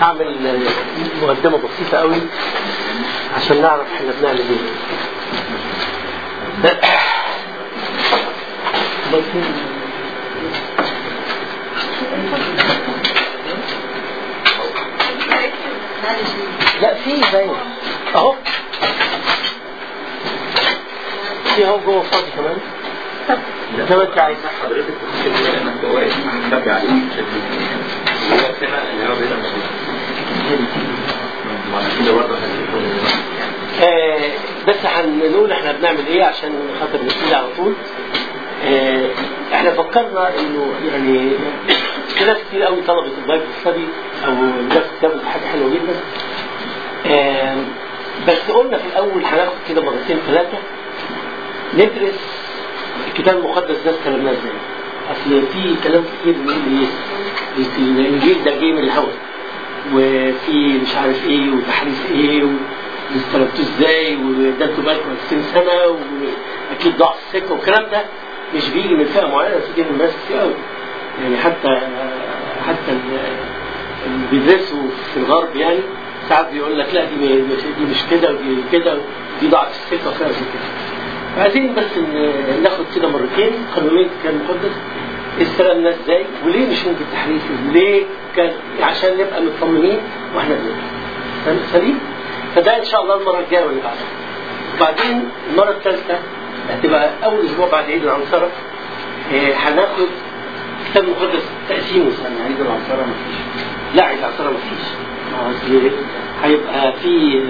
هعمل آه، مقدمة بسيطة قوي عشان نعرف احنا بنعمل ايه لا في باين اهو في اهو جوه فاضي كمان زي ما انت عايز حضرتك تخش انك واقف مخبي عليك الوقت هنا اللي هو بينا مع كده برضه هنكون آه بس هنقول احنا بنعمل ايه عشان خاطر نبتدي على طول آه احنا فكرنا انه يعني في ناس كتير قوي طلبت البايبل ستادي او دراسه كتاب دي حاجه حلوه جدا آه بس قلنا في الاول هناخد كده مرتين ثلاثه ندرس الكتاب المقدس ده استلمناه ازاي اصل في كلام كتير بيقول ايه الانجيل ده جاي من الهوى وفي مش عارف ايه وتحريف ايه واستلمتوه ازاي وده انتوا بقالكم 2000 سنه واكيد ضاع في السكه والكلام ده مش بيجي من فئه معينه بس بيجي من ناس كتير قوي يعني حتى حتى ال- اللي بيدرسوا في الغرب يعني ساعات بيقول لك لا دي مش دي مش كده ودي كده ودي ضاعت في السكه وكده زي كده عايزين بس ن- ناخد كده مرتين قانونية الكلام المقدس استلمنا ازاي وليه مش ممكن تحريف وليه كان عشان نبقى مطمنين واحنا بنقرا فاهم؟ سليم فده ان شاء الله المره الجايه واللي بعدها وبعدين المره الثالثه هتبقى اول اسبوع بعد عيد العنصره إيه، هناخد كتاب مقدس تقسيمه انا عايز العنصرة مفيش لا عيد العنصره مفيش أصل هيبقى في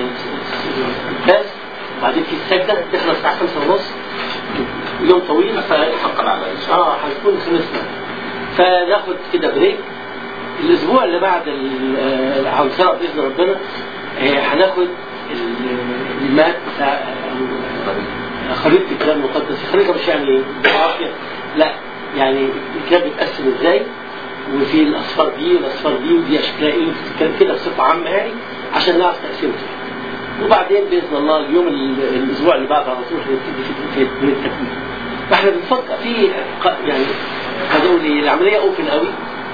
بس وبعدين في السجده تخلص الساعه 5 ونص يوم طويل ف فقط على اه هيكون خلصنا فناخد كده بريك الاسبوع اللي بعد ال- آه، العنصرة باذن ربنا آه، هناخد ال- المات بتاع أو خريطة الكتاب المقدس خريطة مش يعني عافية لا يعني الكتاب بيتقسم ازاي وفي الاصفار دي والاصفار دي ودي اشكالها ايه وتتكلم كده بصفة عامة يعني عشان نعرف تقسيمته وبعدين باذن الله اليوم ال- الاسبوع اللي بعده على طول هنبتدي في في- من التكوين فاحنا بنفكر في ق- يعني هقول لي العمليه اوبن قوي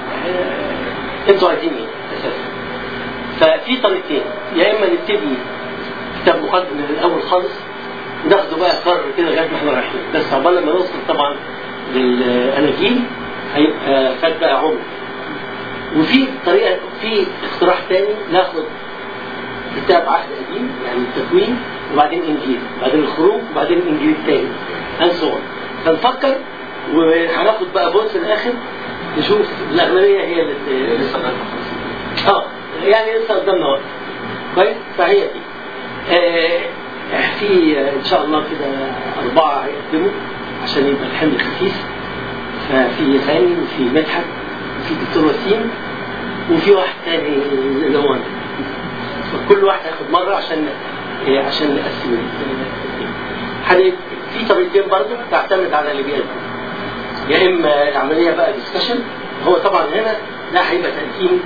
آه، انتوا عايزين ايه اساسا ففي طريقتين يا اما نبتدي كتاب مقدم من الاول خالص ناخده بقى قرر كده لغايه ما احنا رايحين بس عقبال لما نوصل طبعا للاناجيل هيبقى فات بقى عمر وفي طريقه في اقتراح تاني ناخد كتاب عهد قديم يعني التكوين وبعدين انجيل وبعدين الخروج وبعدين الانجيل الثاني and so on فنفكر وهناخد بقى بص الاخر نشوف الاغلبيه هي اللي لسه ده اه يعني لسه قدامنا وقت كويس فهي دي آه في آه، ان شاء الله كده اربعه هيقدموا عشان يبقى الحمل خفيف ففي هاني وفي مدحت وفي دكتور وسيم وفي واحد تاني اللي هو أنا. فكل واحد هياخد مره عشان آه، عشان نقسم ال- هن- في طريقتين برضه تعتمد على اللي بيقدم يا اما العمليه بقى ديسكشن هو طبعا هنا ده هيبقى تقديم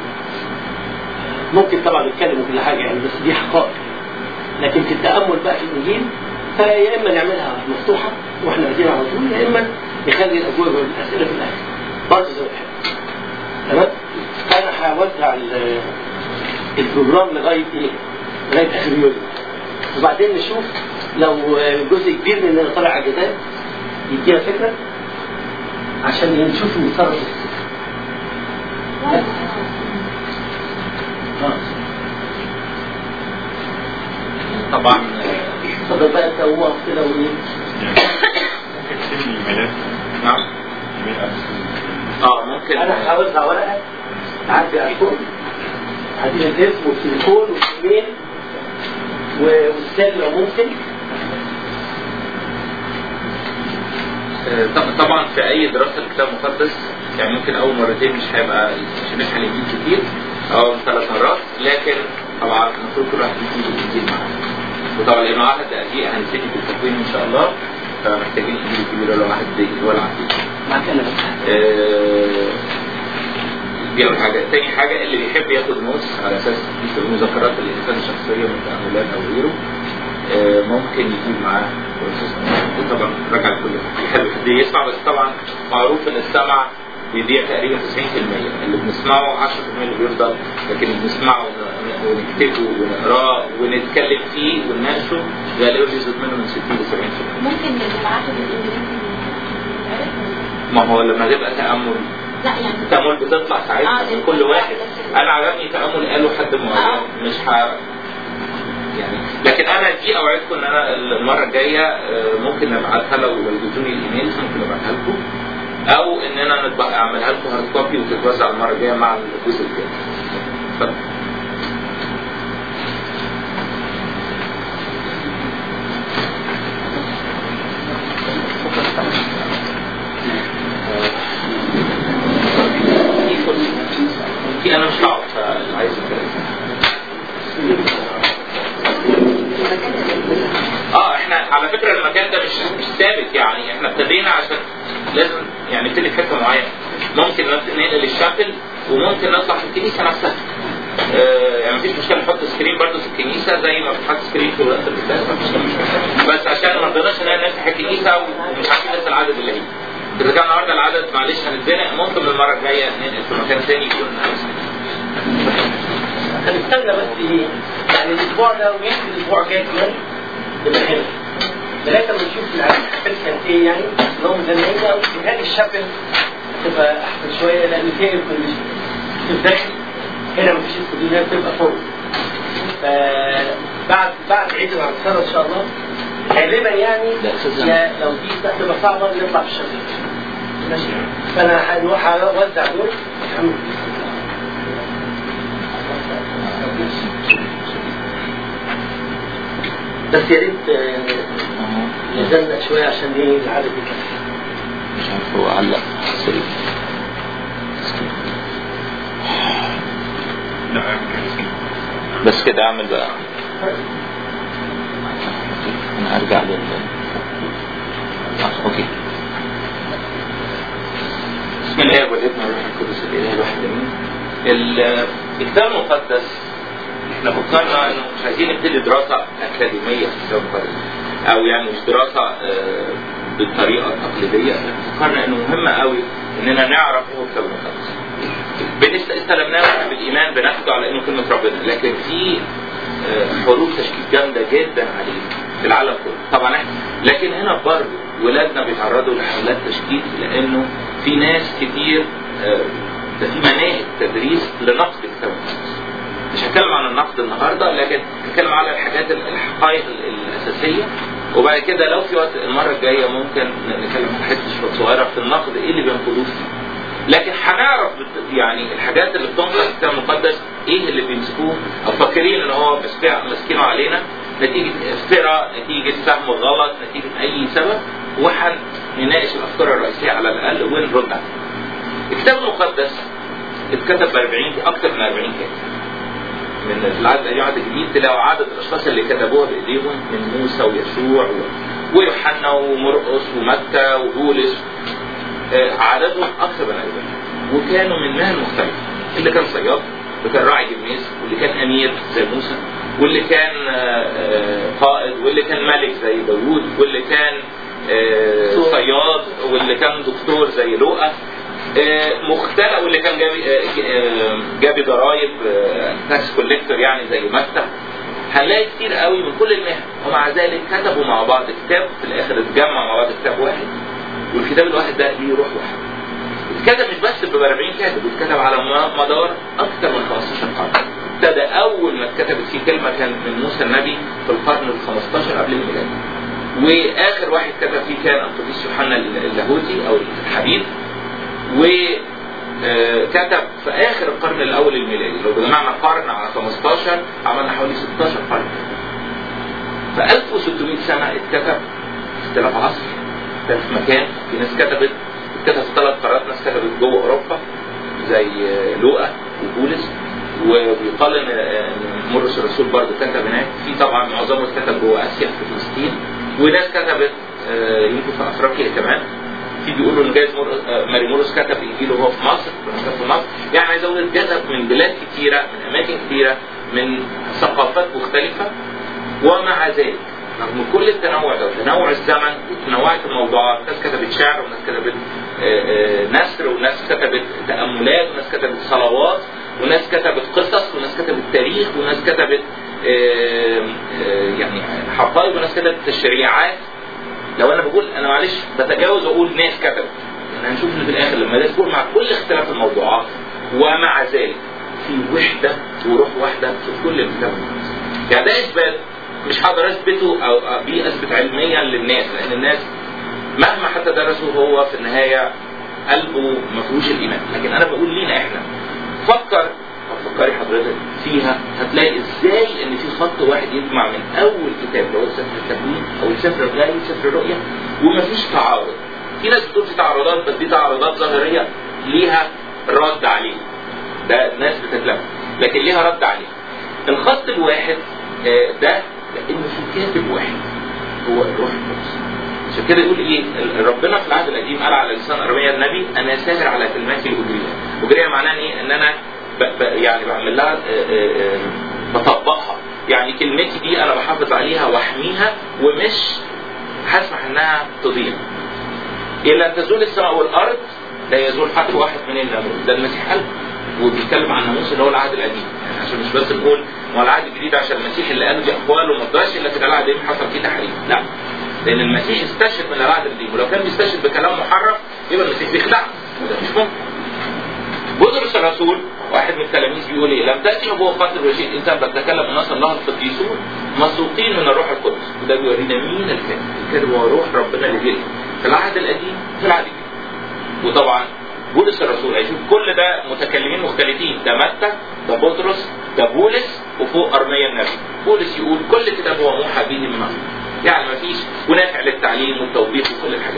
ممكن طبعا نتكلم وكل حاجه يعني بس دي حقائق لكن في التامل بقى في الانجيل فيا اما نعملها مفتوحه واحنا قاعدين على طول يا اما نخلي الاجوبه والاسئله في الاخر برضه زي ما تحب تمام انا هوزع ال- البروجرام لغايه ايه؟ لغايه اخر يوليو وبعدين نشوف لو جزء كبير مننا طالع اجازات يدينا فكره عشان نشوف نتصرف آه. طبعا اتفضل بقى انت وقف كده وايه ممكن تسيب الايميلات نعم ايميل أبس. اه ممكن انا هوزع ورقه تعدي ارقام عندنا الاسم والتليفون والايميل والسر لو ممكن آه، ط- طبعا في اي دراسه لكتاب مقدس يعني ممكن اول مرتين مش هيبقى مش هنلحق نجيب كتير او ثلاث مرات لكن طبعا المفروض كل واحد يجيب الانجيل معاه وطبعا لانه عهد قديم هنبتدي في التكوين ان شاء الله فمحتاجين انجيل كبير ولا واحد زي ولا عديد معاك انا بس آه، دي اول حاجه تاني حاجه اللي بيحب ياخد نوتس على اساس يكتب مذكرات الانسان الشخصيه من تاملات او غيره آه، ممكن يجيب معاه كورسات. طبعا راجع كل حاجه حلو حد يسمع بس طبعا معروف ان السمع بيضيع تقريبا 90% اللي بنسمعه 10% اللي بيفضل لكن اللي بنسمعه ون- ونكتبه ونقراه ونتكلم فيه ونناقشه غالبا بيزيد منه من 60 ل 70% ممكن نبعته بالانجليزي يتعرف؟ ما هو لما تبقى تأمل لا يعني التأمل بتطلع ساعتها آه، من كل واحد بس- انا عجبني تأمل قاله حد معين آه. مش ه... يعني لكن انا دي اوعدكم ان انا المره الجايه آه، ممكن نبعتها لو اديتوني الايميلز ممكن ابعتها لكم او ان انا نطبع- اعملها لكم هارد كوبي وتتوزع المره الجايه مع الجزء الثاني اتفضل. في انا مش هقعد فعايز اتكلم اه احنا على فكره المكان ده مش مش ثابت يعني احنا ابتدينا عشان لازم يعني نبتدي في حته معينه ممكن نبت- ننقل الشكل وممكن نطلع في الكنيسه نفسها آه يعني مفيش مشكله نحط سكرين برضه في الكنيسه زي ما بنحط سكرين في وقت القداس مفيش مشكله بس عشان ما رضيناش ان احنا نفتح الكنيسه ومش عارفين لسه العدد اللي هيجي اذا كان النهارده العدد معلش هنتزنق ممكن المره الجايه ننقل في مكان ثاني يكون أحسن. هنستنى بس ايه يعني الاسبوع ده ويمكن الاسبوع الجاي كمان نبقى هنا لغايه ما نشوف العدد كان ايه يعني ان هم مزنقين قوي هذه الشابل تبقى احسن شويه لان فيها كونديشن في الداخل هنا مفيش الكونديشن تبقى فوق فبعد بعد عيد العنصرة ان شاء الله غالبا يعني لا، أستاذ يا لو دي تبقى صعبه نطلع في الشمال ماشي فانا هنروح اوزع دول الحمد بس يا ريت آه، نزلنا شويه عشان ايه العدد يكفي مش عارف هو علق سوري لا يمكن. بس كده اعمل بقى انا هرجع لل آه، اوكي بسم الله والابن والروح القدس الاله الواحد امين ال- الكتاب المقدس احنا فكرنا انه مش عايزين نبتدي دراسه اكاديميه في الكتاب المقدس او يعني مش دراسه آه، بالطريقه التقليديه فكرنا انه مهم قوي اننا نعرف ايه هو الكتاب المقدس بنست- استلمناه واحنا بالايمان بناخده على انه كلمه ربنا لكن في آه، حروب تشكيك جامده جدا عليه في العالم كله طبعا احنا لكن هنا برضه ولادنا بيتعرضوا لحملات تشكيك لانه في ناس كتير آه، ده في مناهج تدريس لنقد الكتاب المقدس مش هتكلم عن النقد النهارده لكن هتكلم على الحاجات ال- الحقائق ال- الاساسيه وبعد كده لو في وقت المره الجايه ممكن نتكلم عن حته شويه صغيره في النقد ايه اللي بينقضوه فيه لكن هنعرف بت- يعني الحاجات اللي بتنقض الكتاب المقدس ايه اللي بيمسكوه او فاكرين ان هو ماسكين- ماسكينه علينا نتيجه افتراء نتيجه فهم غلط نتيجه اي سبب وهنناقش الافكار الرئيسيه على الاقل ونرد عليها. الكتاب المقدس اتكتب ب 40 اكثر من 40 كاتب. من العدد القديم والعهد الجديد تلاقوا عدد الاشخاص اللي كتبوها بايديهم من موسى ويشوع و- ويوحنا ومرقس ومتى وبولس آه، عددهم اكثر من 40 وكانوا من مهن مختلفه اللي كان صياد وكان راعي جميز واللي كان امير زي موسى واللي كان آه، آه، قائد واللي كان ملك زي داوود واللي كان آه، صياد واللي كان دكتور زي لوقا آه، مختلف واللي كان جابي آه، آه، جابي ضرايب تاكس كوليكتور يعني زي متى هنلاقي كتير قوي من كل المهن ومع ذلك كتبوا مع بعض كتاب في الاخر اتجمع مع بعض كتاب واحد والكتاب الواحد ده ليه روح واحد اتكتب مش بس ب 40 كاتب اتكتب على م- مدار اكثر من 15 قرن ابتدى اول ما اتكتبت فيه كلمه كان من موسى النبي في القرن ال 15 قبل الميلاد واخر واحد كتب فيه كان القديس يوحنا اللاهوتي او الحبيب وكتب في اخر القرن الاول الميلادي لو جمعنا قرن على 15 عملنا حوالي 16 قرن في 1600 سنه اتكتب في اختلاف عصر اختلاف مكان في ناس كتبت اتكتب في ثلاث قارات ناس كتبت جوه اوروبا زي لوقا وبولس وبيقال ان إن مرقس الرسول برضه كتب هناك في طبعا معظمه اتكتب جوه اسيا في فلسطين وناس كتبت آه، يمكن في افريقيا كمان في بيقولوا ان جايز مر... آه، ماري مورس كتب انجيله وهو في مصر كان في مصر يعني عايز اقول اتكتب من بلاد كتيره من اماكن كتيره من ثقافات مختلفه ومع ذلك رغم كل التنوع ده وتنوع الزمن وتنوعات الموضوعات ناس كتبت شعر وناس كتبت آه، نثر وناس كتبت تاملات وناس كتبت صلوات وناس كتبت قصص وناس كتبت تاريخ وناس كتبت آه، آه، يعني حقائق وناس كتبت تشريعات لو انا بقول انا معلش بتجاوز واقول ناس كتبت يعني هنشوف ان في الاخر لما ده تكون مع كل اختلاف الموضوعات ومع ذلك في وحده وروح واحده في كل الكتاب المقدس. يعني ده اثبات مش هقدر اثبته او أو بيه اثبت علميا للناس لان الناس مهما حتى درسوا هو في النهايه قلبه ما فيهوش الايمان لكن انا بقول لينا احنا فكر او فكري حضرتك فيها هتلاقي ازاي ان في خط واحد يجمع من اول كتاب اللي هو سفر التكوين او سفر الغالي سفر الرؤيا ومفيش تعارض في ناس بتقول في تعارضات بس دي تعارضات ظاهريه ليها رد عليها ده ناس بتتلم لكن ليها رد عليها الخط الواحد آه، ده لانه في كاتب واحد هو الروح القدس عشان كده يقول ايه ال- ربنا في العهد القديم قال على لسان ارميا النبي انا ساهر على كلماتي الاجريه اجريه معناها ايه ان انا ب ب يعني بعمل لها آه، آه، آه، بطبقها يعني كلمتي دي انا بحافظ عليها واحميها ومش هسمح انها تضيع إلا أن تزول السماء والأرض لا يزول حرف واحد من الناموس ده المسيح قال وبيتكلم عن الناموس اللي هو العهد القديم يعني عشان مش بس نقول ما هو العهد الجديد عشان المسيح اللي قال دي أقواله ما تضيعش إلا في العهد القديم حصل فيه تحريف لا لأن المسيح استشهد من العهد القديم ولو كان بيستشهد بكلام محرف يبقى المسيح بيخدعنا وده مش ممكن بطرس الرسول واحد من التلاميذ بيقول ايه؟ لم تاتي نبوه قتل وشيء انسان بل تكلم الناس الله القديسون مسوقين من الروح القدس وده بيورينا مين الكاتب؟ الكاتب هو روح ربنا اللي بيلي في العهد القديم في العهد الجديد وطبعا بولس الرسول هيشوف كل ده متكلمين مختلفين ده متى ده بطرس ده بولس وفوق ارميا النبي بولس يقول كل كتاب هو موحى به من الله يعني ما فيش ونافع للتعليم والتوبيخ وكل الحاجات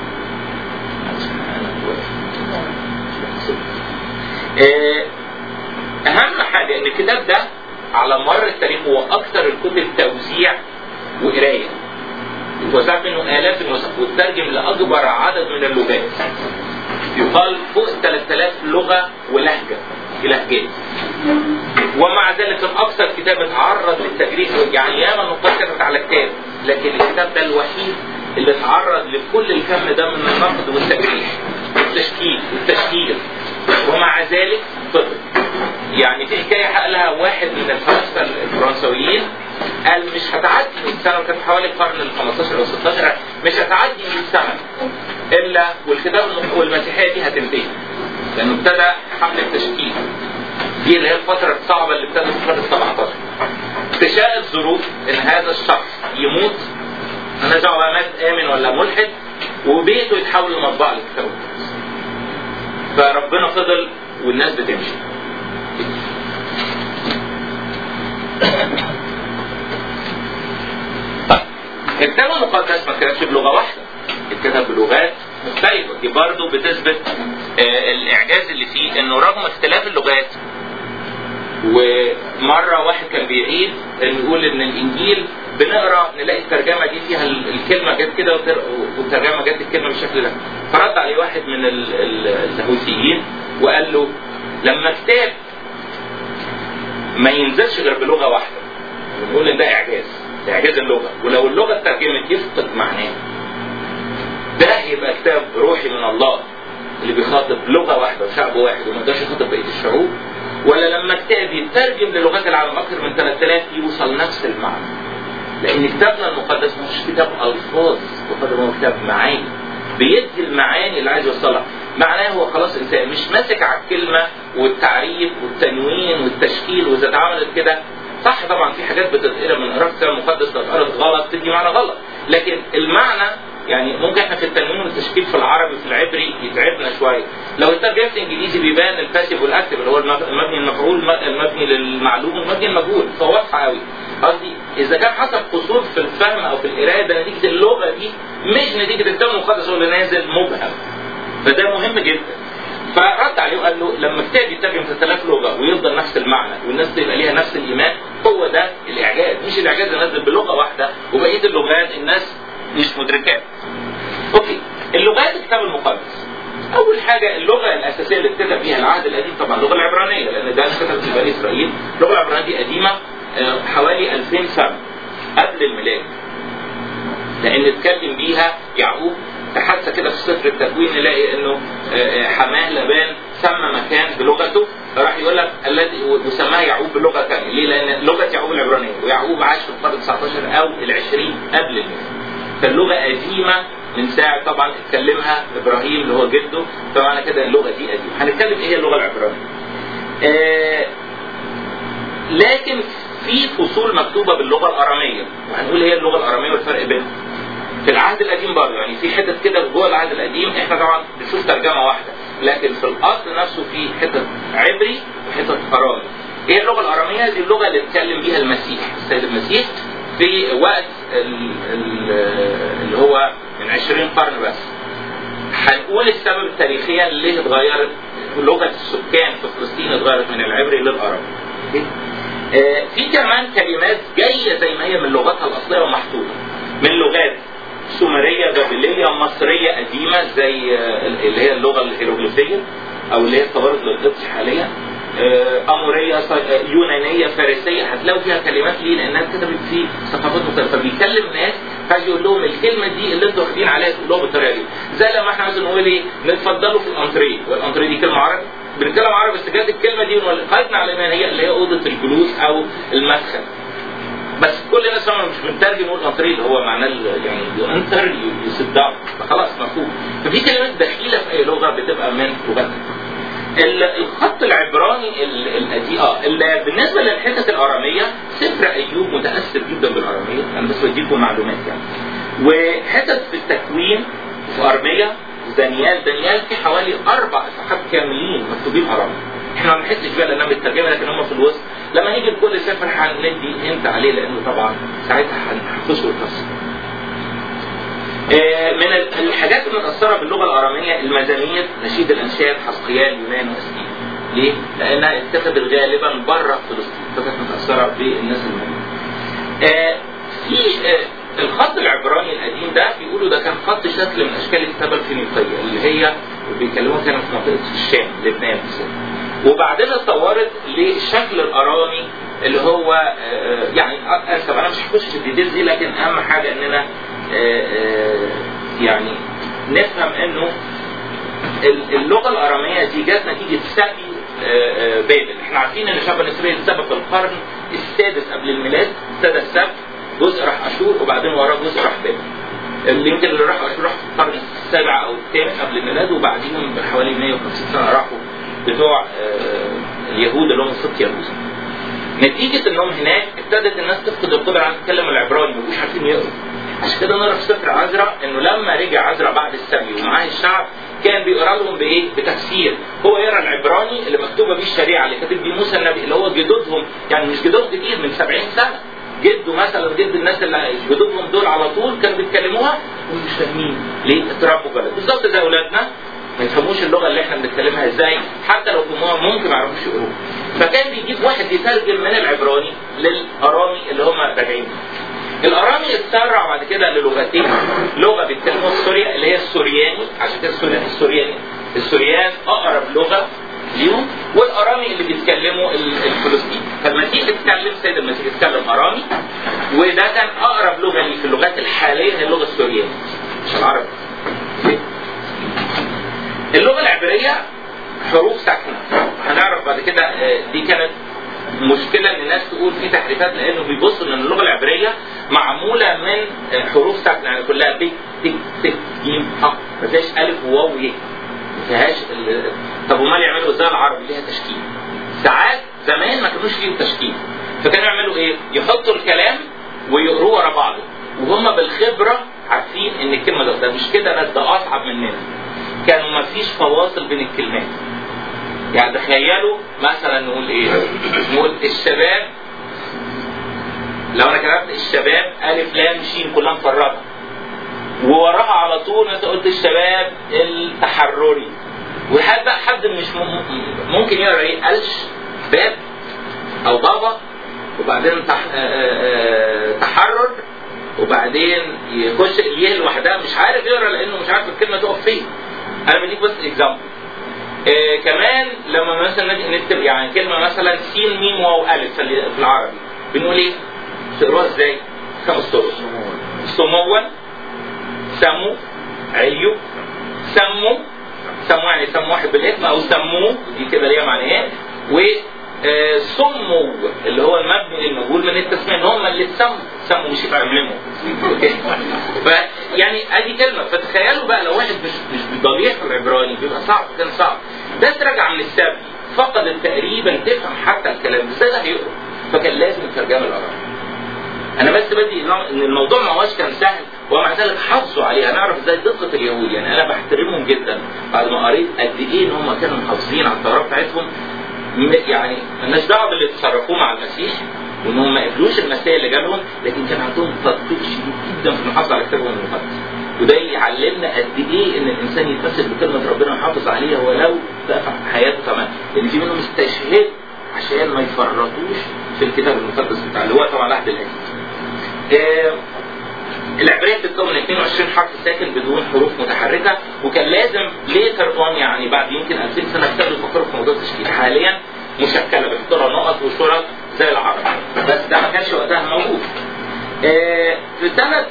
آه، اهم حاجه ان الكتاب ده على مر التاريخ هو اكثر الكتب توزيع وقرايه اتوزعت منه الاف النسخ واترجم لاكبر عدد من اللغات يقال فوق 3000 لغه ولهجه لهجات ومع ذلك كان اكثر كتاب اتعرض للتجريح يعني ياما النقاد كتبت على كتاب لكن الكتاب ده الوحيد اللي اتعرض لكل الكم ده من النقد والتجريح والتشكيل والتشكيل ومع ذلك فضل يعني في حكايه قالها واحد من الفلاسفه الفرنسويين قال مش هتعدي 100 سنه وكانت حوالي القرن ال 15 او 16 مش هتعدي 100 سنه الا والكتاب والمسيحيه دي هتنتهي لانه ابتدى حمله التشكيل دي اللي هي الفترة الصعبة اللي ابتدت في القرن ال 17 تشاء الظروف ان هذا الشخص يموت انا دعوة بقى مات امن ولا ملحد وبيته يتحول لمطبعة للكتاب المقدس فربنا فضل والناس بتمشي طيب الكتاب المقدس ما كانش بلغة واحدة اتكتب بلغات مختلفة دي برضه بتثبت آه، الإعجاز اللي فيه إنه رغم اختلاف اللغات ومرة واحد كان بيعيد إنه يقول إن الإنجيل بنقرا نلاقي الترجمة دي فيها ال- الكلمة جت كده وتر- والترجمة جت الكلمة بالشكل ده فرد عليه واحد من ال- ال- اللاهوتيين وقال له لما كتاب ما ينزلش غير بلغة واحدة بنقول إن ده إعجاز ده إعجاز اللغة ولو اللغة اترجمت يفقد معناه ده يبقى كتاب روحي من الله اللي بيخاطب لغه واحده وشعب واحد وما يقدرش يخاطب بقيه الشعوب ولا لما كتاب يترجم للغات العالم اكثر من 3000 يوصل نفس المعنى لان كتابنا المقدس مش كتاب الفاظ بقدر ما هو كتاب معاني بيدي المعاني اللي عايز يوصلها معناه هو خلاص انسان مش ماسك على الكلمه والتعريف والتنوين والتشكيل واذا اتعملت كده صح طبعا في حاجات بتتقرا من قراءه الكتاب المقدس لو اتقرت غلط تدي معنى غلط لكن المعنى يعني ممكن احنا في التنوين والتشكيل في العربي وفي العبري يتعبنا شويه لو اترجمت انجليزي بيبان الباسيف والاكتف اللي هو المب- المبني المفعول المبني للمعلوم والمبني المجهول فواضحه قوي قصدي اذا كان حصل قصور في الفهم او في القرايه ده نتيجه اللغه دي مش نتيجه الكتاب المقدس هو اللي نازل مبهم فده مهم جدا فرد عليه وقال له لما كتاب يترجم في 3000 لغه ويفضل نفس المعنى والناس تبقى ليها نفس الايمان هو ده الاعجاز مش الاعجاز اللي نازل بلغه واحده وبقيه اللغات الناس مش مدركات اوكي اللغات الكتاب المقدس اول حاجه اللغه الاساسيه اللي اتكتب بيها العهد القديم طبعا اللغه العبرانيه لان ده اللي كتب في بني اسرائيل اللغه العبرانيه دي قديمه آه، حوالي 2000 سنه قبل الميلاد لان اتكلم بيها يعقوب حادثه كده في سفر التكوين نلاقي انه آه، آه، حماه لبان سمى مكان بلغته راح يقول لك الذي وسماه يعقوب بلغه ثانيه ليه؟ لان لغه يعقوب العبرانيه ويعقوب عاش في القرن 19 او ال 20 قبل الميلاد فاللغه قديمه من ساعه طبعا اتكلمها ابراهيم اللي هو جده فمعنى كده اللغه دي قديمه هنتكلم ايه هي اللغه العبرانيه آه لكن في فصول مكتوبه باللغه الاراميه وهنقول هي اللغه الاراميه والفرق بينهم في العهد القديم برضه يعني في حتت كده جوه العهد القديم احنا طبعا بنشوف ترجمه واحده لكن في الاصل نفسه في حتت عبري وحتت ارامي. ايه اللغه الاراميه؟ دي اللغه اللي اتكلم بيها المسيح، السيد المسيح في وقت ال- ال- اللي هو من 20 قرن بس. هنقول السبب التاريخيا ليه اتغيرت لغه السكان في فلسطين اتغيرت من العبري للارامي. آه، في كمان كلمات جايه زي ما هي من لغتها الاصليه ومحطوطه من لغات سومريه بابليه مصريه قديمه زي آه، اللي هي اللغه الهيروغليفيه او اللي هي التوارث للقبط حاليا آه، اموريه ص- آه، يونانيه فارسيه هتلاقوا فيها كلمات ليه لانها اتكتبت في ثقافات مختلفه فبيكلم ناس فعايز يقول لهم الكلمه دي اللي انتوا واخدين عليها تقول لهم بالطريقه دي زي لما احنا مثلا نقول ايه نتفضلوا في الانتريه والانتريه دي كلمه عربي بنتكلم عربي بس جت الكلمه دي خدنا على ما هي اللي هي اوضه الجلوس او المدخل بس كل الناس فاهمه مش بنترجم نقول انتري اللي هو معناه ال- يعني يو انتر يسد داون فخلاص مفهوم ففي كلمات دخيله في اي لغه بتبقى من لغتنا ال- الخط العبراني ال- القديم اه ال- بالنسبه للحته الاراميه سفر ايوب متاثر جدا بالاراميه انا بس بديكم معلومات يعني وحتت في التكوين في ارميه دانيال دانيال في حوالي اربع اصحاحات كاملين مكتوبين ارامي احنا ما بنحسش بيها لانها مترجمه لكن هم في الوسط لما نيجي لكل سفر هندي انت عليه لانه طبعا ساعتها هنحفظه القصه آه، من ال- الحاجات المتأثرة باللغة الأرامية المزامير نشيد الأنشاد حسقيان يونان وأسئيل ليه؟ لأنها اتخذت غالبا بره فلسطين فكانت متأثرة بالناس الموجودة. آه، في آه، الخط العبراني القديم ده بيقولوا ده كان خط شكل من أشكال الكتابة الفينيقية اللي هي بيكلموها كانت في منطقة الشام لبنان بالذات. وبعدين اتطورت للشكل الارامي اللي هو آه، يعني اسف انا مش هخش في الديتيلز دي لكن اهم حاجه اننا آه، آه، يعني نفهم انه ال- اللغه الاراميه دي جت نتيجه سبي آه، آه، بابل، احنا عارفين ان شعب اسرائيل سبى في القرن السادس قبل الميلاد ابتدى السبي جزء راح اشور وبعدين وراه جزء راح بابل. اللي يمكن اللي راح اشور راح في القرن السابع او الثامن قبل الميلاد وبعدين بحوالي 150 سنه راحوا بتوع آه، اليهود اللي هم سبط يهوذا. نتيجة انهم هناك ابتدت الناس تفقد القدرة على تتكلم العبراني مش عارفين يقروا. عشان كده نرى في سفر عزرا انه لما رجع عزرا بعد السبي ومعاه الشعب كان بيقرا لهم بايه؟ بتفسير، هو يقرا العبراني اللي مكتوبه بيه الشريعه اللي كاتب بيه موسى النبي اللي هو جدودهم يعني مش جدود كتير من 70 سنه. جده مثلا جد الناس اللي جدودهم دول على طول كانوا بيتكلموها ومش فاهمين ليه؟ اتربوا بلد، بالظبط زي اولادنا ما يفهموش اللغه اللي احنا بنتكلمها ازاي حتى لو فهموها ممكن ما يعرفوش يقروها فكان بيجيب واحد يترجم من العبراني للارامي اللي هم راجعين الارامي اتسرع بعد كده للغتين لغه بيتكلموها السوريا اللي هي السورياني عشان كده السورياني السورياني السوريان اقرب لغه ليهم والارامي اللي بيتكلموا ال- الفلسطيني فالمسيح اتكلم سيد المسيح اتكلم ارامي وده كان اقرب لغه ليه في اللغات الحاليه هي اللغه السوريانيه مش العربي اللغه العبريه حروف ساكنه هنعرف بعد كده آه، دي كانت مشكله ان الناس تقول في تحريفات لانه بيبصوا ان اللغه العبريه معموله من آه، حروف ساكنه يعني كلها ب ت ت ج ح ما فيهاش الف وواو ي ما فيهاش ال- طب امال يعملوا ازاي العربي ليها تشكيل ساعات زمان ما كانوش ليهم تشكيل فكانوا يعملوا ايه؟ يحطوا الكلام ويقروه ورا بعضه وهم بالخبره عارفين ان الكلمه ده, ده مش كده بس ده اصعب مننا كانوا ما فيش فواصل بين الكلمات يعني تخيلوا مثلا نقول ايه نقول الشباب لو انا كتبت الشباب الف لام شين كلها مفرغه ووراها على طول انت قلت الشباب التحرري وهل بقى حد مش مم- ممكن يقرا ايه قلش باب او بابا وبعدين تح... آه، آه، تحرر وبعدين يخش اليه لوحدها مش عارف يقرا لانه مش عارف الكلمه تقف فين انا بديك بس اكزامبل آه كمان لما مثلا نجي نكتب يعني كلمه مثلا سين ميم واو الف في ال- في العربي بنقول ايه؟ تقراها ازاي؟ خمس طرق سموا سمو عليوا سموا سموا يعني سموا واحد بالاسم او سموه دي كده ليها معنيين و آه، سموا اللي هو المبني للمجهول من التسميه ان هم اللي سموا سموا مش يعلموا اوكي فيعني ادي كلمه فتخيلوا بقى لو واحد مش مش ضليع في العبراني بيبقى صعب كان صعب ده تراجع من السبي فقد تقريبا تفهم حتى الكلام ازاي ده هيقرا فكان لازم الترجمه الارامي انا بس بدي نوع- ان الموضوع ما هوش كان سهل ومع ذلك حافظوا عليه هنعرف ازاي دقه اليهود يعني انا بحترمهم جدا بعد ما قريت قد ايه ان هم كانوا محافظين على التوراه بتاعتهم م- يعني مالناش دعوه باللي تصرفوه مع المسيح وان هم ما قبلوش المسيح اللي جالهم لكن كان عندهم تدقيق شديد جدا في المحافظه على كتابهم المقدس وده يعلمنا قد ايه ان الانسان يتمسك بكلمه ربنا ويحافظ عليها ولو دفع حياته كمان لان في منهم استشهاد عشان ما يفرطوش في الكتاب المقدس بتاع اللي هو طبعا العهد القديم. آه، العبريه بتتكون من 22 حرف ساكن بدون حروف متحركه وكان لازم ليتر اون يعني بعد يمكن 2000 سنه ابتدوا يفكروا في موضوع التشكيل حاليا مشكله بيحطوا لها نقط وشرط زي العربي بس ده ما كانش وقتها موجود. آه، في سنه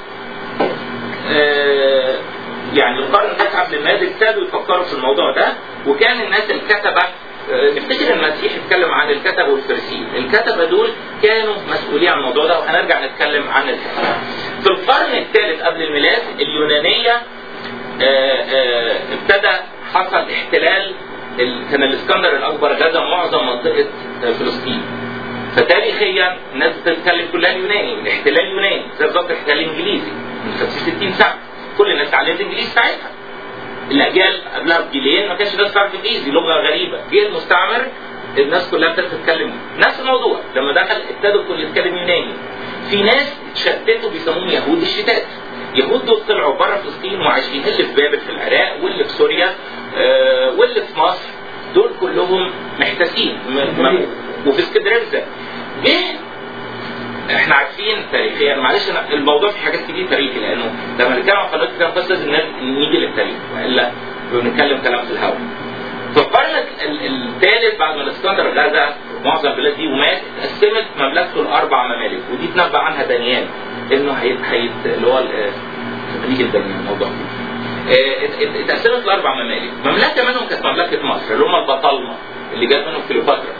آه، يعني القرن التاسع قبل الميلاد ابتدوا يفكروا في الموضوع ده وكان الناس الكتبه آه، نفتكر المسيح اتكلم عن الكتبه والفرسيين، الكتبه دول كانوا مسؤولين عن الموضوع ده وهنرجع نتكلم عن الكتبه. في القرن الثالث قبل الميلاد اليونانيه آه، آه، ابتدى حصل احتلال ال- كان الاسكندر الاكبر غزا معظم منطقه آه، فلسطين. فتاريخيا الناس بتتكلم كلها اليوناني والاحتلال يوناني زي بالظبط الاحتلال الانجليزي من 50 60 سنه كل الناس اتعلمت انجليزي ساعتها الاجيال قبلها بجيلين ما كانش الناس تعرف انجليزي لغه غريبه جه المستعمر الناس كلها ابتدت تتكلم نفس الموضوع لما دخل ابتدوا الكل يتكلم يوناني في ناس اتشتتوا بيسموهم يهود الشتات يهود دول طلعوا بره فلسطين وعايشين اللي في بابل في العراق واللي في سوريا آه واللي في مصر دول كلهم محتاسين م- م- وفي اسكندريه بالذات جه احنا عارفين تاريخيا معلش أنا الموضوع في حاجات كتير تاريخي لانه لما نتكلم عن قناه الكتاب بس لازم نيجي للتاريخ والا بنتكلم كلام في الهواء. في القرن الثالث بعد ما الاسكندر غزا معظم البلاد دي ومات اتقسمت مملكته لاربع ممالك ودي تنبأ عنها دانيال انه هيت هيت اللي هو ال- نيجي لدانيال الموضوع آه، ات- ات- اتقسمت لاربع ممالك، مملكه منهم كانت مملكه مصر اللي هم البطالمه اللي جت منهم كليوباترا.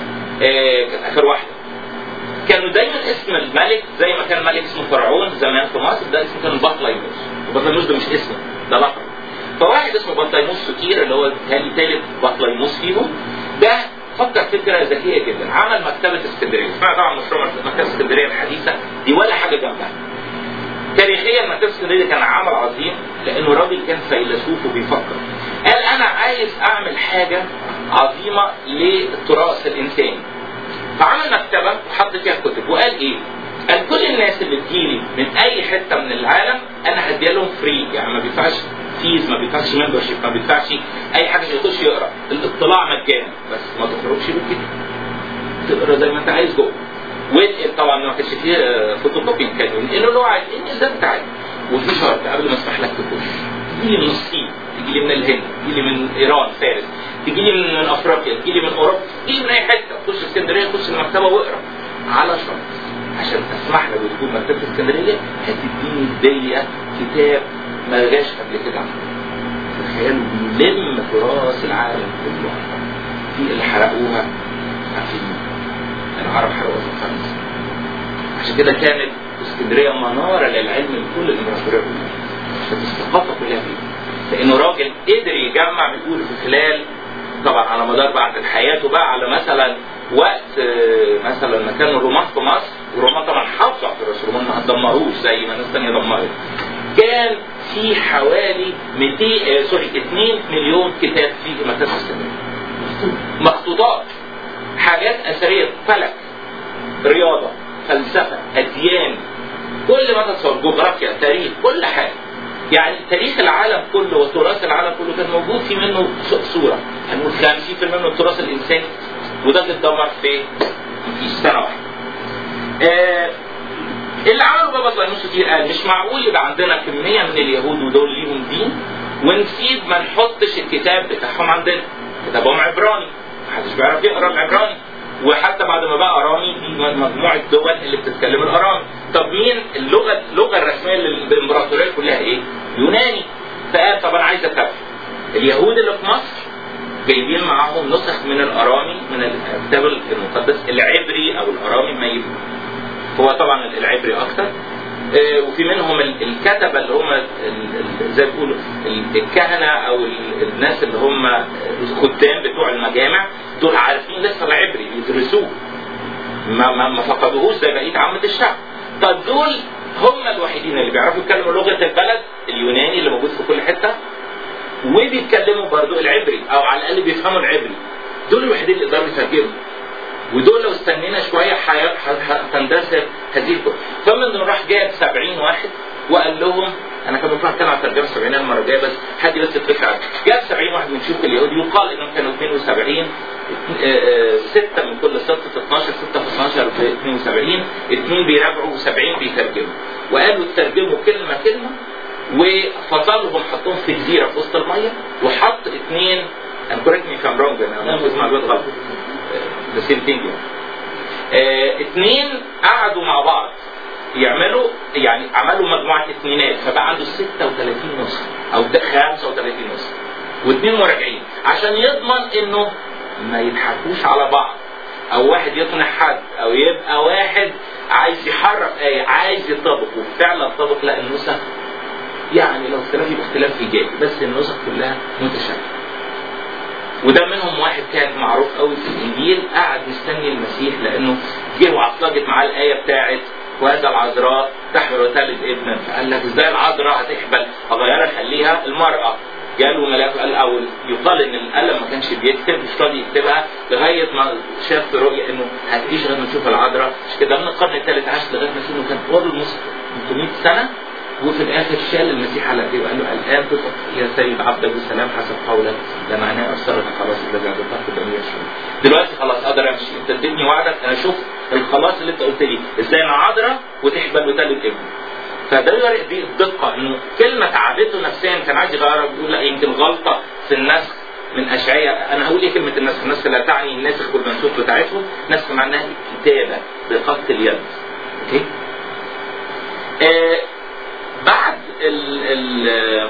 آه، كانت اخر واحده. كانوا دايما اسم الملك زي ما كان ملك اسمه فرعون زمان في مصر ده اسمه كان بطليموس وبطليموس ده مش اسمه ده لقب فواحد اسمه بطليموس سكير اللي هو كان ثالث بطليموس فيهم ده فكر فكره ذكيه جدا عمل مكتبه اسكندريه اسمها طبعا مشروع مكتبه اسكندريه الحديثه دي ولا حاجه جنبها تاريخيا مكتبه اسكندريه كان عمل عظيم لانه راجل كان فيلسوف وبيفكر قال انا عايز اعمل حاجه عظيمه للتراث الانساني فعمل مكتبه وحط فيها كتب وقال ايه؟ قال كل الناس اللي تجيلي من اي حته من العالم انا هديها لهم فري يعني ما بيدفعش فيز ما بيدفعش ممبرشيب ما بيدفعش اي حاجه عشان يخش يقرا الاطلاع مجانا بس ما تخرجش بالكتاب تقرا زي ما انت عايز جوه وانقل طبعا ما كانش فيه آه، فوتوكوبي كان ينقلوا له عادي انقل زي ما انت عايز وفي شرط قبل ما اسمح لك تخش تجي لي من الصين تجي لي من الهند تجي لي من ايران فارس تجي لي من, من افريقيا تجي لي من اوروبا تجي لي من اي حته تخش اسكندريه تخش المكتبه واقرا على شرط عشان اسمح لك بدخول مكتبه اسكندريه هتديني هديه كتاب ما جاش قبل كده تخيلوا بيلم تراث العالم كله في اللي حرقوها عارفين العرب حرقوها في الخمس عشان كده كانت اسكندريه مناره للعلم لكل الامبراطوريه كلها كانت الثقافه كلها فيه لانه راجل قدر يجمع بيقول في خلال طبعا على مدار بعد حياته بقى على مثلا وقت آه، مثلا ما كانوا الرومان في مصر والرومان طبعا حافظوا على التراث الرومان ما دمروش زي ما ناس ثانيه دمرت كان في حوالي 200 آه، سوري 2 مليون كتاب في مكتبه اسكندريه مخطوطات حاجات اثريه فلك رياضه فلسفه اديان كل ما تتصور جغرافيا تاريخ كل حاجه يعني تاريخ العالم كله وتراث العالم كله كان موجود في منه صوره هنقول 50% من التراث الانساني وده اللي اتدمر في في سنه واحده. آه اللي عمله بابا طليموس كتير قال مش معقول يبقى عندنا كميه من اليهود ودول ليهم دين ونسيب ما نحطش الكتاب بتاعهم عندنا كتابهم عبراني محدش بيعرف يقرا العبراني وحتى بعد ما بقى ارامي في مجموعه دول اللي بتتكلم الارامي طب مين اللغه اللغه الرسميه للامبراطوريه كلها ايه؟ يوناني فقال طب انا عايز افهم اليهود اللي في مصر جايبين معاهم نسخ من الارامي من الكتاب المقدس العبري او الارامي ما يفهم هو طبعا العبري اكتر آه، وفي منهم ال- الكتبه اللي هم ال- ال- زي ما بيقولوا ال- الكهنه او ال- الناس اللي هم الخدام بتوع المجامع دول عارفين لسه العبري بيدرسوه ما ما, ما فقدوهوش زي بقيه عامه الشعب طب دول هم الوحيدين اللي بيعرفوا يتكلموا لغه البلد اليوناني اللي موجود في كل حته وبيتكلموا برضو العبري او على الاقل بيفهموا العبري دول الوحيدين اللي يقدروا يترجموا ودول لو استنينا شويه حي- ح- هتندثر هذه الكتب فمن راح جاب 70 واحد وقال لهم انا كان المفروض اتكلم عن ترجمه 70 المره الجايه بس حد بس الفكره عنه جاب 70 واحد من شيوخ اليهود يقال انهم كانوا 72 ستة من كل سطة 12 6 في 12 في 72 اثنين بيراجعوا و70 بيترجموا وقالوا ترجموا كلمة كلمة وفصلهم حطهم في جزيرة في وسط المية وحط اثنين انا كوريكت مي كام رونج انا مش معلومات غلط ذا سيم ثينج اثنين قعدوا مع بعض يعملوا يعني عملوا مجموعة اثنينات فبقى عنده 36 نسخة او ده 35 نسخة واثنين مراجعين عشان يضمن انه ما يضحكوش على بعض او واحد يقنع حد او يبقى واحد عايز يحرف ايه عايز يطبق وفعلا طبق لا النسخ يعني لو اختلاف يبقى اختلاف ايجابي بس النسخ كلها متشابهه وده منهم واحد كان معروف قوي في الانجيل قعد مستني المسيح لانه جه وعطلجت معاه الايه بتاعت وهذا العذراء تحمل وتلد ابنا فقال لك ازاي العذراء هتحبل اغيرها خليها المراه جاله ملاك قال او يقال ان القلم ما كانش بيكتب مش راضي يكتبها لغايه ما شاف في رؤيه انه هتعيش لغايه ما تشوف العذراء مش كده من القرن الثالث عاش لغايه ما سنه كان اولموست 300 سنه وفي الاخر شال المسيح على ايديه وقال له الان تطلق يا سيد عبدك بالسلام حسب قولك ده معناه ارسلك خلاص الذي اعطيتك بني الشهور دلوقتي خلاص اقدر امشي انت اديتني وعدك انا شفت الخلاص اللي انت قلت لي ازاي انا عذراء وتحبل وتلد ابني فده يوري دي الدقه انه كلمه تعبته نفسيا كان عايز يغيرها بيقول لا يمكن غلطه في النسخ من اشعياء انا هقول ايه كلمه النسخ النسخ لا تعني الناسخ والمنسوخ بتاعتهم نسخ معناها الكتابه بخط اليد اوكي آه بعد ال ال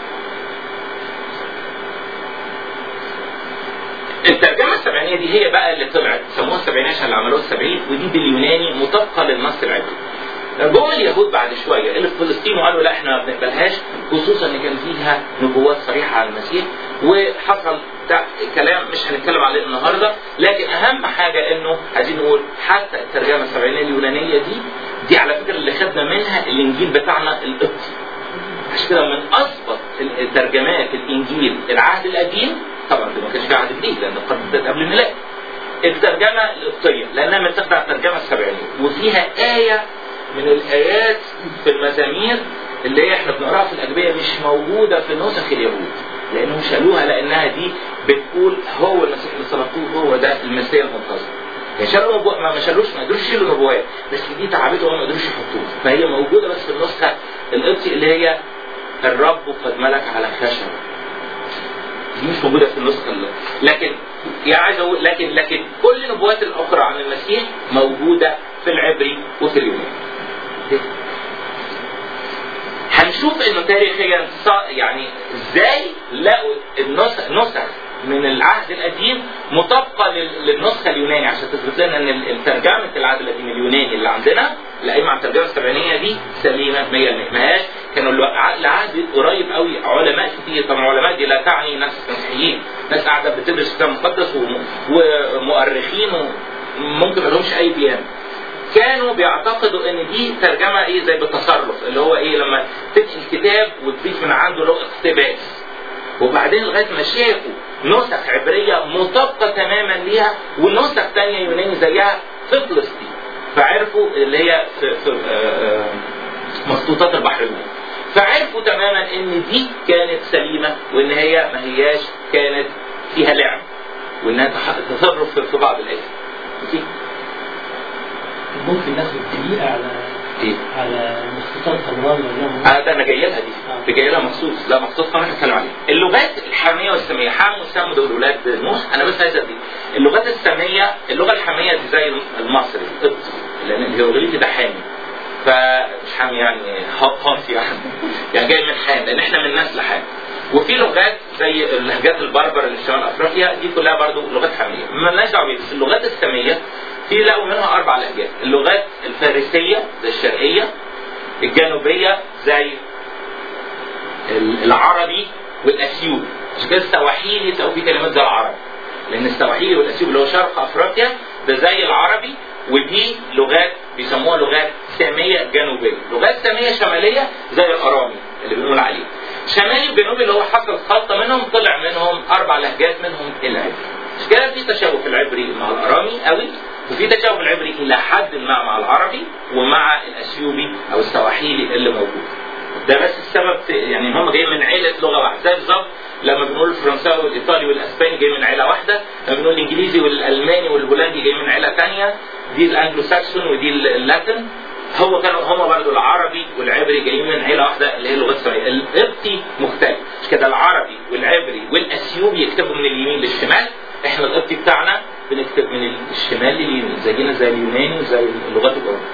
الترجمة السبعينية دي هي بقى اللي طلعت سموها السبعينية عشان اللي عملوها السبعين ودي باليوناني مطابقة للنص العبري. جم اليهود بعد شوية اللي في فلسطين وقالوا لا احنا ما بنقبلهاش خصوصا ان كان فيها نبوات صريحة عن المسيح وحصل ده كلام مش هنتكلم عليه النهارده لكن اهم حاجة انه عايزين نقول حتى الترجمة السبعينية اليونانية دي دي على فكرة اللي خدنا منها الانجيل بتاعنا القبطي. عشان كده من اثبت ترجمات الانجيل العهد القديم طبعا ده ما كانش في عهد جديد لان قد بدات قبل الميلاد الترجمه القبطيه لانها متاخده على الترجمه السبعينيه وفيها ايه من الايات في المزامير اللي هي احنا بنقراها في الاجبيه مش موجوده في نسخ اليهود لانهم شالوها لانها دي بتقول هو المسيح اللي صلبتوه هو ده المسيح المنتظر يعني شالوا نبوة ما شالوش ما قدروش يشيلوا نبوات بس دي تعبتهم ما قدروش يحطوها فهي موجوده بس في النسخه القبطي اللي هي الرب قد ملك على خشب دي مش موجوده في النسخه اللي. لكن يعني عايز اقول لكن لكن كل النبوات الاخرى عن المسيح موجوده في العبري وفي اليوناني هنشوف انه تاريخيا يعني ازاي لقوا النسخ نسخ من العهد القديم مطابقه للنسخه اليوناني عشان تثبت لنا ان الترجمه العهد القديم اليوناني اللي عندنا الائمه على الترجمه السبعينيه دي سليمه 100% ما هياش كانوا العهد قريب قوي علماء كتير طبعا العلماء دي لا تعني ناس مسيحيين ناس قاعده بتدرس الكتاب المقدس ومؤرخين وممكن ما لهمش اي ديانه كانوا بيعتقدوا ان دي ترجمه ايه زي بالتصرف اللي هو ايه لما تنقل كتاب وتضيف من عنده له اقتباس وبعدين لغايه ما شافوا نسخ عبريه مطابقه تماما ليها ونسخ ثانيه يوناني زيها في فلسطين فعرفوا اللي هي في, في مخطوطات البحر الميت فعرفوا تماما ان دي كانت سليمه وان هي ما هياش كانت فيها لعب وانها تصرف في بعض الايات ممكن ناخد دقيقة على ايه؟ على مخطوطات حمران اه ده انا جاي لها دي دي جاي لها مخصوص لا مخصوص كمان هتكلم عليها اللغات الحاميه والساميه حام وسام دول ولاد نوح انا بس عايز ادي اللغات الساميه اللغه الحاميه دي زي المصري القبطي لان الهيروغليفي ده حامي فمش حامي يعني هاص يعني يعني جاي من حام لان احنا من نسل حام وفي لغات زي اللهجات البربر اللي في شمال افريقيا دي كلها برضو لغات حاميه مالناش دعوه بيها بس اللغات الساميه في لقوا منها اربع لهجات اللغات الفارسيه زي الشرقيه الجنوبيه زي ال- العربي والاثيوبي مش كده السواحيلي تلاقوا فيه كلمات زي العربي لان السواحيلي والاثيوبي اللي هو شرق افريقيا ده زي العربي ودي لغات بيسموها لغات ساميه جنوبيه لغات ساميه شماليه زي الارامي اللي بنقول عليه شمالي وجنوبي اللي هو حصل خلطه منهم طلع منهم اربع لهجات منهم العبري مش كده في تشابه في العبري مع الارامي قوي وفي تشابه في العبري الى حد ما مع العربي ومع الاثيوبي او السواحيلي اللي موجود ده بس السبب في يعني هم جايين من عيله لغه واحده زي بالظبط لما بنقول الفرنساوي والايطالي والاسباني جاي من عيله واحده لما بنقول الانجليزي والالماني والهولندي جاي من عيله ثانيه دي الانجلو ساكسون ودي اللاتن هو كانوا هم برضه العربي والعبري جايين من عيله واحده اللي هي اللغه السوريه القبطي مختلف مش كده العربي والعبري والاثيوبي يكتبوا من اليمين للشمال احنا القبطي بتاعنا بنكتب من الشمال لليمين زينا زي اليوناني وزي اللغات الاوروبيه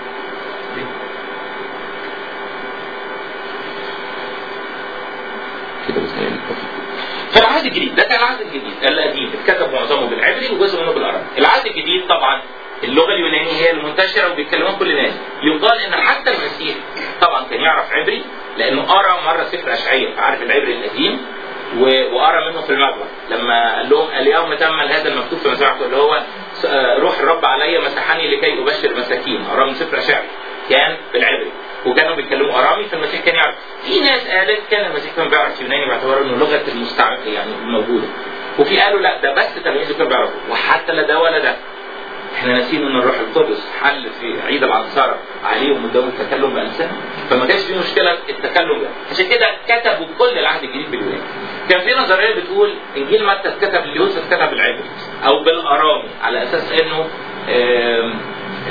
كده بتهيألي فالعهد الجديد ده كان العهد الجديد القديم اتكتب معظمه بالعبري وجزء منه بالعربي العهد الجديد طبعا اللغه اليونانيه هي المنتشره وبيتكلموها كل الناس يقال ان حتى المسيح طبعا كان يعرف عبري لانه قرا مره سفر اشعياء فعارف العبري القديم و- وقرا منه في المجمع لما قال لهم اليوم تم هذا المكتوب في مسيحكم اللي هو س- آه، روح الرب علي مسحني لكي ابشر مساكين قرا من سفر اشعياء كان بالعبري وكانوا بيتكلموا ارامي فالمسيح كان يعرف في ناس قالت كان المسيح كان بيعرف يوناني باعتبار انه لغه المستعمر يعني الموجوده وفي قالوا لا ده بس تلاميذه كانوا بيعرفوا وحتى لا ده ولا ده احنا ناسيين ان الروح القدس حل في عيد العنصرة عليهم قدام التكلم بألسنة فما كانش في مشكلة التكلم ده عشان كده كتبوا كل العهد الجديد باليوناني كان في نظرية بتقول انجيل متى اتكتب ليوسف اتكتب بالعبري او بالارامي على اساس انه آم،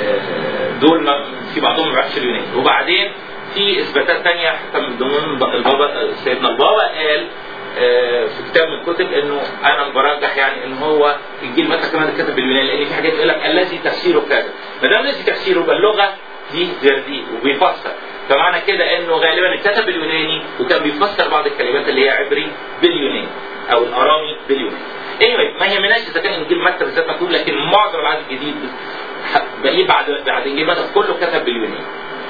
آم، دول ما في بعضهم ما بيعرفش اليوناني وبعدين في اثباتات تانية حتى من ضمن البابا سيدنا البابا قال آه، في كتاب من الكتب انه انا برجح يعني ان هو انجيل متى كمان اتكتب باليوناني لان في حاجات يقول لك الذي تفسيره كذا ما دام الذي تفسيره باللغه دي غير دي وبيفسر فمعنى كده انه غالبا اتكتب باليوناني وكان بيفسر بعض الكلمات اللي هي عبري باليوناني او الارامي باليوناني anyway ما يهمناش اذا كان انجيل متى بالذات مكتوب لكن معظم العهد الجديد بقيه بعد بعد انجيل متى كله كتب باليوناني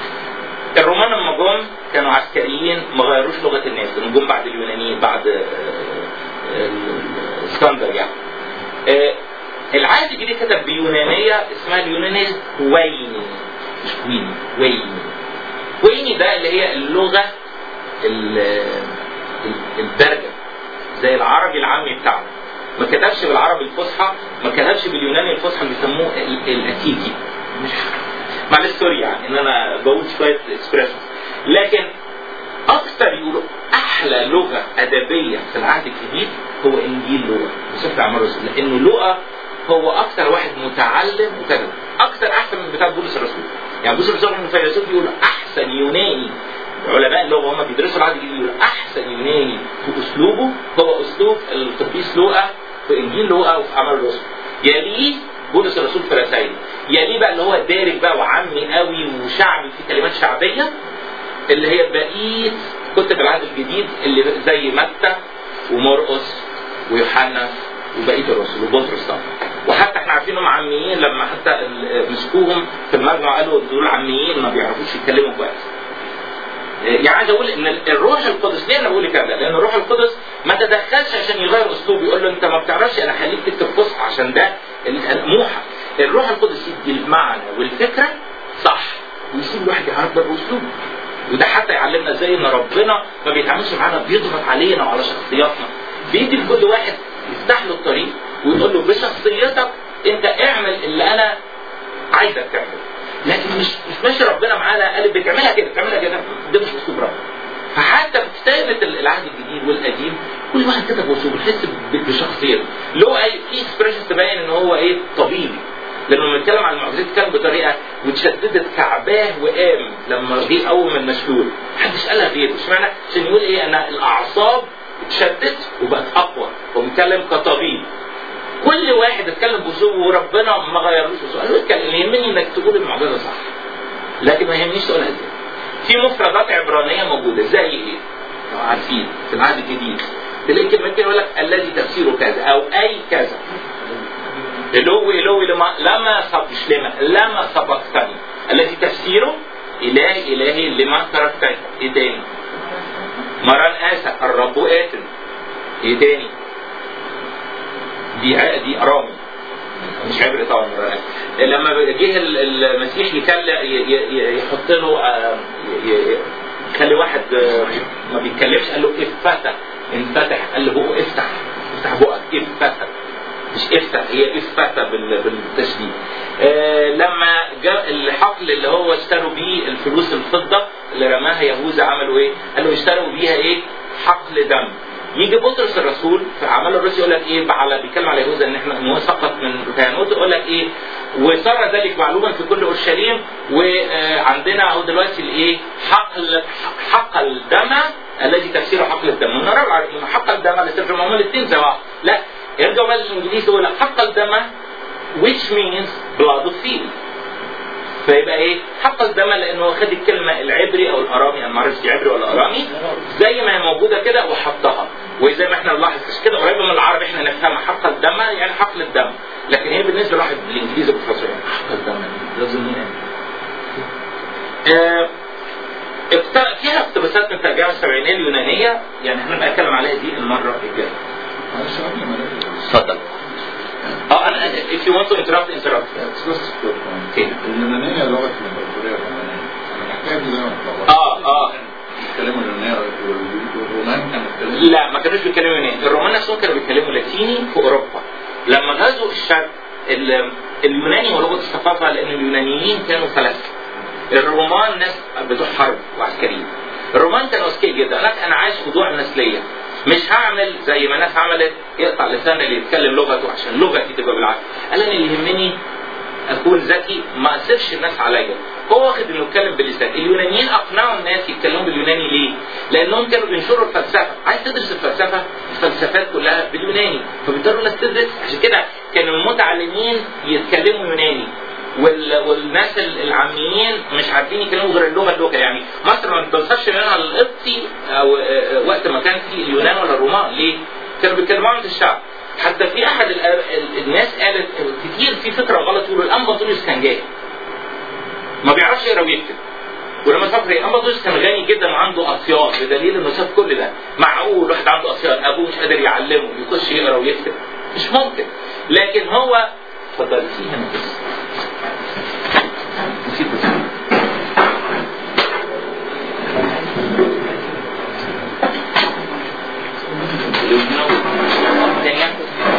الرومان لما جم كانوا عسكريين ما غيروش لغه الناس لانهم جم بعد اليونانيين بعد آه، آه، الاسكندر يعني آه، العهد الجديد كتب بيونانيه اسمها اليونانيه ويني مش ويني ويني ويني ده اللي هي اللغه ال- ال- الدارجه زي العربي العامي بتاعنا ما كتبش بالعربي الفصحى ما كتبش باليوناني الفصحى اللي بيسموه ال- الاتيكي مش معلش سوري يعني ان انا بقول شويه اكسبريشن لكن اكثر يقولوا احلى لغه ادبيه في العهد الجديد هو انجيل لوقا وسفر اعمال الرسل لانه لوقا هو اكثر واحد متعلم وكذا اكثر احسن من بتاع بولس الرسول يعني بولس الرسول انه فيلسوف يقول احسن يوناني علماء اللغه هم بيدرسوا العهد الجديد يقولوا احسن يوناني في اسلوبه هو اسلوب القديس لوقا في انجيل لوقا وفي اعمال الرسل يليه بولس الرسول في رسائل يليه بقى اللي هو دارج بقى وعامي قوي وشعبي في كلمات شعبيه اللي هي بقيه كتب العهد الجديد اللي زي متى ومرقس ويوحنا وبقيه الرسل وبطرس طبعا وحتى احنا عارفين انهم عاميين لما حتى ال- مسكوهم في المجمع قالوا دول عاميين ما بيعرفوش يتكلموا كويس يعني عايز اقول ان الروح القدس ليه انا بقول كده؟ لان الروح القدس ما تدخلش عشان يغير اسلوبه يقول له انت ما بتعرفش انا هخليك تكتب فصحى عشان ده الموحى الروح القدس يدي المعنى والفكره صح ويسيب الواحد يعبر باسلوبه وده حتى يعلمنا ازاي ان ربنا ما بيتعاملش معانا بيضغط علينا وعلى شخصياتنا بيدي لكل واحد يفتح له الطريق ويقول له بشخصيتك انت اعمل اللي انا عايزك تعمله لكن مش مش ماشي ربنا معانا قال بتعملها كده بتعملها كده ده مش اسلوب ربنا فحتى في كتابة العهد الجديد والقديم كل واحد كتب اسلوب يحس ب- بشخصيته له اي في اكسبريشن تبين ان هو ايه طبيبي لما لما بنتكلم عن المعجزات كان بطريقه وتشددت كعباه وقام لما جه اول من مشلول محدش قالها غيره اشمعنى عشان يقول ايه انا الاعصاب اتشدت وبقت اقوى وبيتكلم كطبيب كل واحد اتكلم باسلوبه وربنا ما غيرلوش اسلوبه قال له اتكلم اللي يهمني انك تقول المعجزه صح لكن ما يهمنيش تقولها ازاي في مفردات عبرانيه موجوده زي ايه؟ لو عارفين في العهد الجديد تلاقي كلمه كده يقول لك الذي تفسيره كذا او اي كذا الو الو لما لما سب مش لما لما سبقتني الذي تفسيره الهي الهي لما تركتني ايه تاني؟ مران اسى الرب ات ايه تاني؟ دي دي ارامي مش عبري طبعا مران آسى. لما جه ال- المسيح يكل ي- ي- يحط له آه، ي- ي- يخلي واحد آه، ما بيتكلمش قال له افتح انفتح قال له بقه افتح افتح بقك افتح مش افتح هي افتح بال- بالتشديد آه لما جاء الحقل اللي هو اشتروا بيه الفلوس الفضه اللي رماها يهوذا عملوا ايه؟ قالوا اشتروا بيها ايه؟ حقل دم يجي بطرس الرسول في اعمال الرسل يقول لك ايه على بيتكلم على يهوذا ان احنا ان هو سقط من كهنوته يقول لك ايه وصار ذلك معلوما في كل اورشليم وعندنا اهو دلوقتي الايه حقل حقل الدم الذي تفسيره حقل الدم ونرى ان حقل الدم اللي سفر المعمول الاثنين زي بعض لا يرجع بقى الانجليزي يقول لك حقل الدم which means blood of field فيبقى ايه حق الدم لانه هو خد الكلمه العبري او الارامي انا ما اعرفش دي عبري ولا ارامي زي ما هي موجوده كده وحطها وزي ما احنا نلاحظ مش كده قريبه من العربي احنا نفهمها حق الدم يعني حقل الدم لكن هي بالنسبه لواحد بالانجليزي بتفسر يعني حق الدم لازم آه اقت- فيها اقتباسات من الترجمه السبعينيه اليونانيه يعني احنا بنتكلم عليها دي المره الجايه معلش قبل ما نقفل اتفضل اه انا if you want to interrupt interrupt بس اوكي اليونانية لغة الإمبراطورية الرومانية أنا الحكاية دي دايما بتلخبط. اه اه بيتكلموا اليونانية والرومان كانوا بيتكلموا لا ما كانوش بيتكلموا يوناني الرومان نفسهم كانوا بيتكلموا لاتيني في اوروبا لما غزوا الشرق ال- اليوناني هو لغه الثقافه لان اليونانيين كانوا فلاسفه الرومان ناس بتوع حرب وعسكريين الرومان كانوا اذكياء جدا قال لك انا عايز خضوع النسليه مش هعمل زي ما ناس عملت يقطع لسان اللي يتكلم لغته عشان لغتي تبقى بالعكس قال انا اللي يهمني اكون ذكي ما اسيبش الناس عليا هو واخد انه يتكلم باللسان اليونانيين اقنعوا الناس يتكلموا باليوناني ليه لانهم كانوا بينشروا الفلسفه عايز تدرس الفلسفه الفلسفات كلها باليوناني فبيضطروا الناس تدرس عشان كده كانوا المتعلمين يتكلموا يوناني وال... والناس ال- العاميين مش عارفين يتكلموا غير اللغه اللغه يعني مصر ما بتوصلش منها القبطي او آه، آه، وقت ما كان في اليونان ولا الرومان ليه؟ كانوا بيتكلموا عن الشعب حتى في احد ال- ال- الناس قالت كتير في فكره غلط يقولوا الانبا طوليوس كان جاهل ما بيعرفش يقرا ويكتب ولما سافر الانبا طوليوس كان غني جدا وعنده اطيار بدليل انه شاف كل ده معقول واحد عنده اطيار ابوه مش قادر يعلمه يخش يقرا ويكتب مش ممكن لكن هو اتفضل في هنا بس نسيت بس. الثانية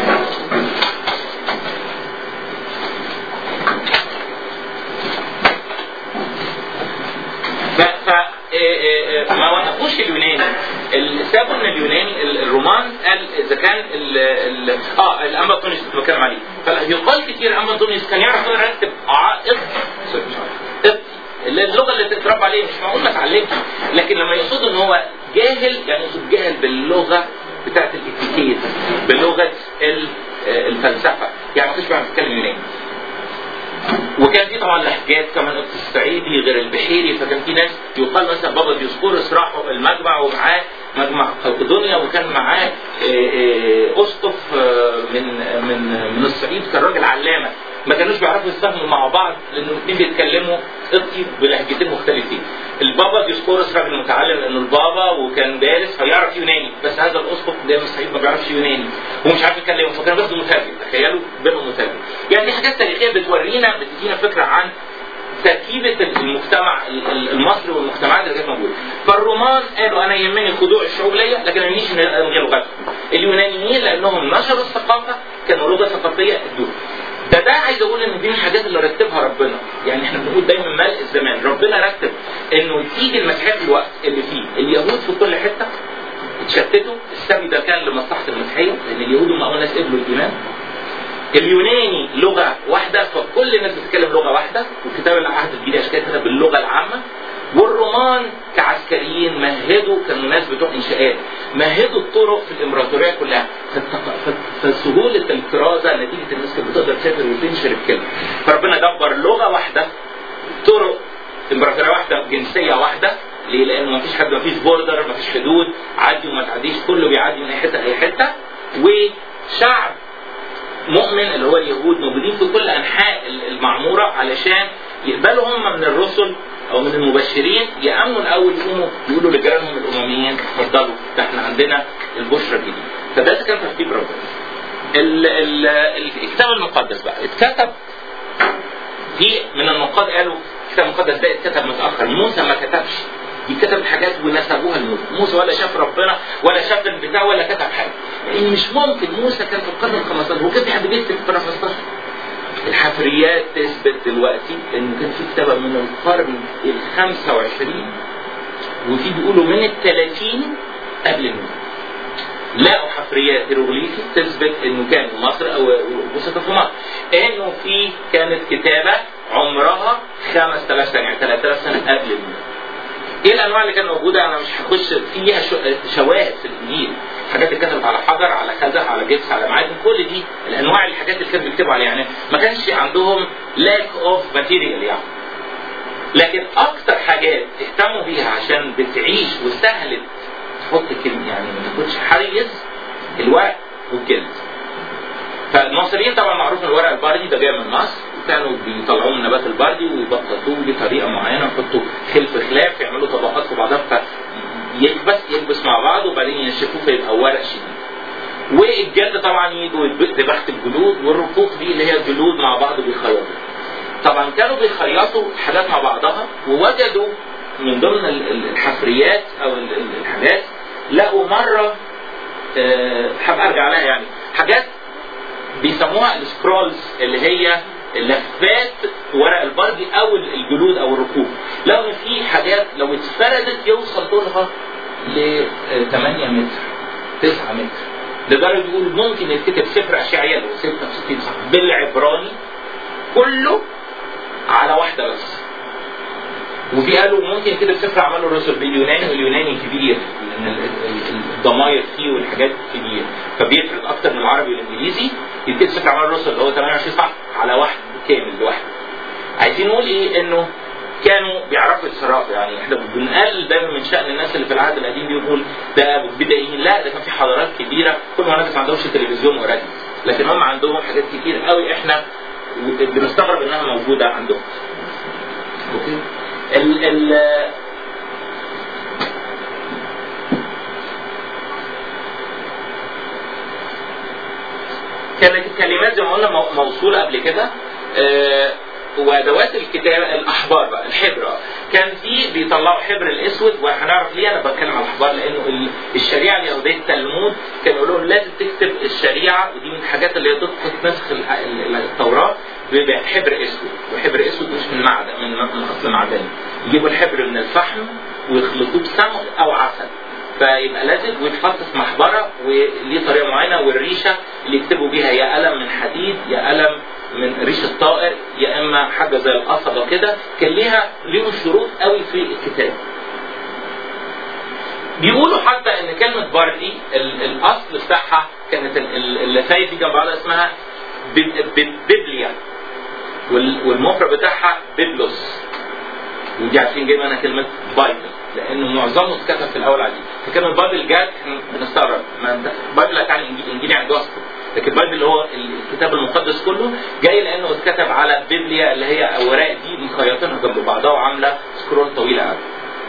ف ف إيه إيه إيه ما وقفوش اليوناني ال- سابوا ان اليوناني ال- الرومان قال اذا كان ال ال اه الانبا انطونيوس كنت بتكلم عليه فيقال كتير الانبا انطونيوس كان يعرف يقرا يكتب ع- قبطي سوري، مش عارف. قبطي اللي اللغه اللي تتربى عليها مش معقول ما اتعلمش لكن لما يقصدوا ان هو جاهل يعني يقصد جاهل باللغه بتاعت الاتيكيت بلغه ال- آه، الفلسفه يعني ما كانش بيعرف يتكلم يوناني وكان في طبعا لهجات كمان الصعيدي غير البحيري فكان في ناس يقال مثلا بابا ديوسكورس راحوا المجمع ومعاه مجمع قلقدونيا وكان معاه آه، آه، اسقف آه، من من من الصعيد كان راجل علامه ما كانوش بيعرفوا يتفاهموا مع بعض لان الاثنين بيتكلموا قبطي بلهجتين مختلفين. البابا ديوسكورس راجل متعلم لانه البابا وكان دارس فيعرف يوناني بس هذا الاسقف ده من الصعيد ما بيعرفش يوناني ومش عارف يتكلموا فكان بياخدوا مترجم تخيلوا بينهم مترجم. يعني دي حاجات تاريخيه بتورينا بتدينا فكره عن تركيبه المجتمع المصري والمجتمعات اللي كانت موجوده. فالرومان قالوا انا يهمني خضوع الشعوب ليا لكن ما يهمنيش ان الغي لغتهم. اليونانيين لانهم نشروا الثقافه كانوا لغه ثقافيه ادوها. ده ده عايز اقول ان دي من الحاجات اللي رتبها ربنا يعني احنا بنقول دايما ملء الزمان ربنا رتب انه تيجي المسيحيه في الوقت اللي فيه اليهود في كل حته اتشتتوا السبي ده كان لمصلحه المسيحيه لان اليهود هم اول ناس قبلوا الايمان اليوناني لغه واحده فكل الناس بتتكلم لغه واحده وكتاب العهد الجديد عشان كده كتب باللغه العامه والرومان كعسكريين مهدوا كانوا ناس بتوع انشاءات مهدوا الطرق في الامبراطوريه كلها فالتق- ف- فسهوله الكرازه نتيجه الناس كانت بتقدر تسافر وتنشر الكلمه فربنا دبر لغه واحده طرق جنسيه واحده ليه؟ لان ما فيش حد ما فيش بوردر ما فيش حدود عدي وما تعديش كله بيعدي من اي حته لاي حته وشعب مؤمن اللي هو اليهود موجودين في كل انحاء المعموره علشان يقبلوا هم من الرسل او من المبشرين يامنوا الاول يقوموا يقولوا لجيرانهم الامميين اتفضلوا ده احنا عندنا البشرى الجديده فده كان ترتيب ربنا. ال- ال- الكتاب المقدس بقى اتكتب في من النقاد قالوا الكتاب المقدس ده اتكتب متاخر موسى ما كتبش دي كتبت حاجات ونسبوها لموسى موسى ولا شاف ربنا ولا شاف البتاع ولا كتب حاجه لان مش ممكن موسى كان في القرن ال 15 وكان في حد بيكتب في القرن 15 الحفريات تثبت دلوقتي انه كان في كتابه من القرن ال 25 وفي بيقولوا من ال 30 قبل الميلاد لقوا حفريات هيروغليفي تثبت انه كان في مصر او وسط في مصر انه في كانت كتابه عمرها 5000 سنه يعني 3000 سنه قبل الميلاد ايه الانواع اللي كانت موجوده انا مش هخش فيها شو- شواهد في الانجيل حاجات اتكتبت على حجر على كذا على جبس على معادن كل دي الانواع الحاجات اللي كانوا بيكتبوا عليها يعني ما كانش عندهم lack اوف ماتيريال يعني لكن اكتر حاجات اهتموا بيها عشان بتعيش وسهلت تحط كلمه يعني ما تاخدش حيز الورق والجلد فالمصريين طبعا معروف ان الورق البردي ده جاي من مصر وكانوا بيطلعوه من نبات البردي ويبططوه بطريقه معينه يحطوا خلف خلاف يعملوا طبقات في بعضها فيكبس يكبس مع بعض وبعدين ينشفوه فيبقى ورق شديد. والجلد طبعا يجوا ذبحت الجلود والرفوف دي اللي هي الجلود مع بعض بيخيطوا. طبعا كانوا بيخيطوا حاجات مع بعضها ووجدوا من ضمن ال- ال- الحفريات او ال- ال- الحاجات لقوا مره آه، هبقى ارجع لها يعني حاجات بيسموها السكرولز اللي هي لفات ورق البردي او الجلود او الركوب لو ان في حاجات لو اتفردت يوصل طولها ل 8 متر 9 متر لدرجه يقول ممكن يتكتب سفر اشعياء اللي هو 66 صح بالعبراني كله على واحده بس وفي قالوا ممكن كده سفر اعمال الرسل باليوناني واليوناني كبير لان ال- ال- ال- الضماير فيه والحاجات كبير فبيفرق اكتر من العربي والانجليزي يكتب سفر اعمال الرسل اللي هو 28 صح على واحد كامل لوحده عايزين نقول ايه انه كانوا بيعرفوا يتصرفوا يعني احنا بنقلل دايما من شان الناس اللي في العهد القديم بيقول ده بدائيين لا ده كان في حضارات كبيره كل ما الناس ما عندهمش تلفزيون وراديو لكن هم عندهم حاجات كتير قوي احنا بنستغرب انها موجوده عندهم اوكي ال ال كانت الكلمات زي ما قلنا مو- موصولة قبل كده آه، وادوات الكتابه الاحبار بقى الحبر آه. كان في بيطلعوا حبر الاسود وهنعرف ليه انا بتكلم على الاحبار لانه ال- الشريعه اليهوديه التلمود كانوا يقولوا لهم لازم تكتب الشريعه ودي من الحاجات اللي هي تسقط نسخ ال- ال- التوراه بحبر اسود وحبر اسود مش من معدن من من اصل معدني يجيبوا الحبر من الفحم ويخلطوه بسمك او عسل فيبقى لازم ويتحط في محبره وليه طريقه معينه والريشه اللي يكتبوا بيها يا قلم من حديد يا قلم من ريش الطائر يا اما حاجه زي القصبه كده كان ليها ليهم شروط قوي في الكتاب. بيقولوا حتى ان كلمه بردي ال- الاصل بتاعها كانت ال- ال- اللفايف دي جنب بعضها اسمها بib- بib- بيبليا وال- والمفرد بتاعها بيبلوس ودي عارفين جايبه انا كلمه بايبل لانه معظمه اتكتب في الاول عليه فكلمه بايبل جت احنا بنستغرب ما انت بايبل يعني انجيل انجيل يعني جوسبل لكن بايبل اللي هو الكتاب المقدس كله جاي لانه اتكتب على بيبليا اللي هي اوراق دي مخيطينها جنب بعضها وعامله سكرول طويله قوي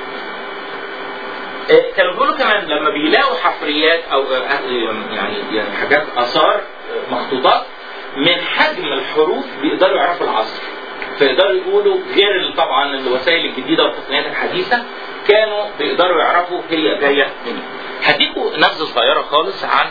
آه، كانوا بيقولوا كمان لما بيلاقوا حفريات او آه، آه، يعني يعني حاجات اثار آه، مخطوطات من حجم الحروف بيقدروا يعرفوا العصر فيقدروا يقولوا غير ال- طبعا الوسائل الجديده والتقنيات الحديثه كانوا بيقدروا يعرفوا هي جايه منين. هديكوا نبذه صغيره خالص عن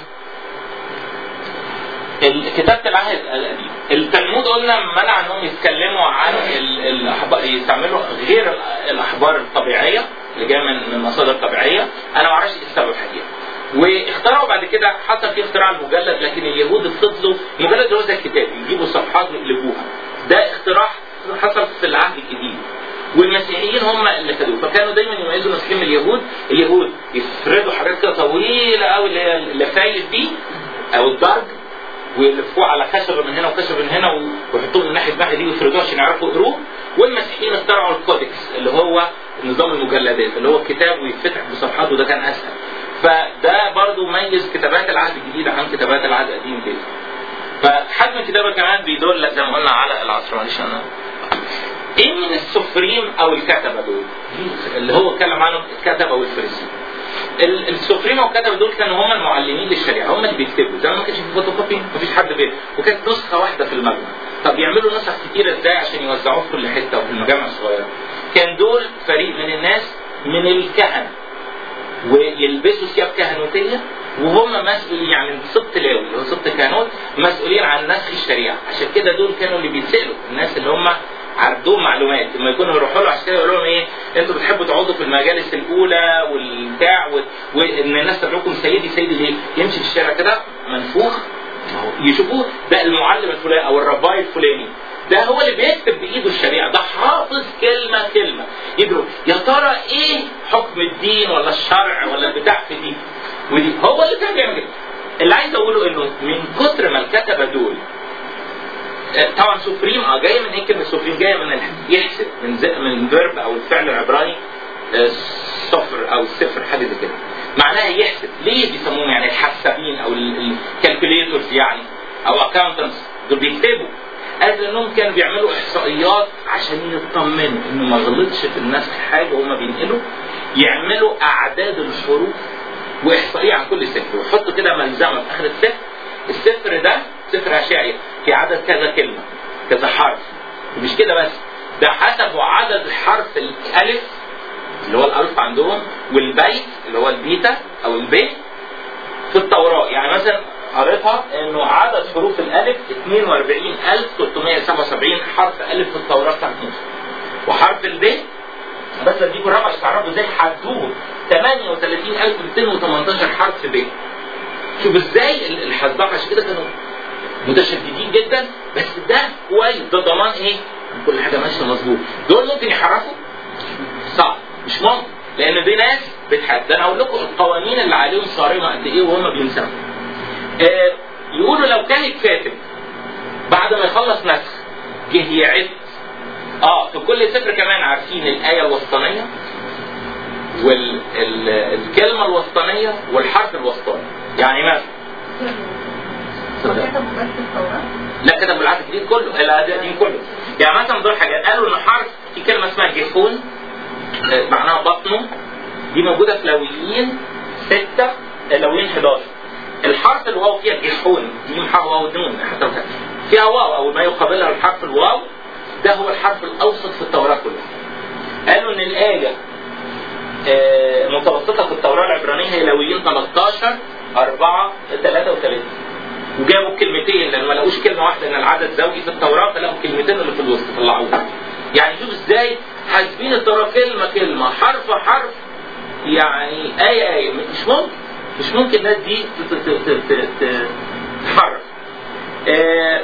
كتابة العهد القديم التلمود قلنا منع انهم يتكلموا عن ال- الاحبار يستعملوا غير ال- الاحبار الطبيعيه اللي جايه من من مصادر طبيعيه انا ما اعرفش ايه السبب الحقيقه واخترعوا بعد كده حصل في اختراع المجلد لكن اليهود فضلوا المجلد اللي هو زي الكتاب يجيبوا الصفحات ويقلبوها ده اختراع حصل في العهد الجديد والمسيحيين هم اللي خدوه فكانوا دايما يميزوا المسيحيين من اليهود اليهود يفردوا حاجات كده طويله قوي اللي هي اللفايف دي او الدرج ويلفوه على خشبه من هنا وخشبه من هنا و- ويحطوه من ناحيه الناحيه دي ويفردوه عشان يعرفوا يقروه والمسيحيين اخترعوا الكودكس اللي هو نظام المجلدات اللي هو الكتاب ويتفتح بصفحات وده كان اسهل فده برضو ميز كتابات العهد الجديد عن كتابات العهد القديم جدا فحجم الكتابه كمان بيدل زي ما قلنا على العصر معلش انا ايه من السفريم او الكتبه دول اللي هو اتكلم عنهم الكتبه والفريسيين ال- السفريم والكتبه دول كانوا هم المعلمين للشريعه هم اللي بيكتبوا زي ما كانش في فوتوكوبي مفيش حد بيكتب وكانت نسخه واحده في المجمع طب يعملوا نسخ كتيره ازاي عشان يوزعوه في كل حته وفي المجامع الصغيره كان دول فريق من الناس من الكهنه ويلبسوا ثياب كهنوتيه وهم مسؤولين يعني سبط لاوي اللي هو سبط كهنوت مسؤولين عن نسخ الشريعه عشان كده دول كانوا اللي بيسالوا الناس اللي هم عندهم معلومات لما يكونوا يروحوا له عشان كده يقولوا لهم ايه انتوا بتحبوا تقعدوا في المجالس الاولى والبتاع و- وان الناس تقول لكم سيدي سيدي ليه؟ يمشي في الشارع كده منفوخ يشوفوه ده المعلم الفلاني او الرباي الفلاني ده هو اللي بيكتب بايده الشريعه ده حافظ كلمه كلمه يدرك يا ترى ايه حكم الدين ولا الشرع ولا البتاع في دي ودي هو اللي كان بيعمل كده اللي عايز اقوله انه من كتر ما الكتبه دول آه، طبعا سوفريم اه جايه من ايه كلمه سوفريم جايه من ال- يحسب من زي من فيرب او الفعل العبراني آه، صفر او صفر حاجه زي كده معناها يحسب ليه بيسموهم يعني الحسابين او الكالكوليتورز يعني او اكاونتنتس دول بيكتبوا قال انهم كانوا بيعملوا احصائيات عشان يطمنوا انه ما غلطش في النسخ حاجه وهم بينقلوا يعملوا اعداد الحروف واحصائيه عن كل سفر ويحطوا كده ملزمه في اخر السفر السفر ده سفر اشعيا في عدد كذا كلمه كذا حرف ومش كده بس ده حسبوا عدد حرف الالف اللي هو الالف عندهم والبيت اللي هو البيتا او البيت في التوراة يعني مثلا قريتها انه عدد حروف الالف 42377 حرف الف في التوراة بتاعت موسى وحرف الب بس اديكم الرقم عشان تعرفوا ازاي حدوه 38218 حرف ب شوف ازاي ال- الحسبان عشان كده كانوا متشددين جدا بس ده كويس ده ضمان ايه؟ إن كل حاجه ماشيه مظبوط دول ممكن يحرفوا صعب مش ممكن لان دي ناس بتحد ده انا اقول لكم القوانين اللي عليهم صارمه قد ايه وهم بينسوا آه يقولوا لو كان الكاتب بعد ما يخلص نسخ جه يعد اه في كل سفر كمان عارفين الايه الوسطانيه والكلمه الوسطانيه والحرف الوسطاني يعني مثلا كتبوا بس التوراة لا كتبوا العهد الجديد كله العهد القديم كله يعني مثلا دول حاجات قالوا ان حرف في كلمه اسمها جيحون آه، معناها بطنه دي موجوده في لويين 6 آه، لويين 11 الحرف الواو فيها جيحون دي محا واو نون حتى لو كان فيها واو او ما يقابلها الحرف الواو ده هو الحرف الاوسط في التوراه كلها قالوا ان الايه آه، متوسطه في التوراه العبرانيه هي لويين 13 4 33 وجابوا الكلمتين لان ما لقوش كلمه واحده ان العدد زوجي في التوراه فلقوا الكلمتين اللي في الوسط طلعوها يعني شوف ازاي حاسبين التوراه كلمه كلمه حرف حرف يعني ايه ايه مش ممكن مش ممكن الناس دي ت- ت- ت- ت- ت- تحرف آه،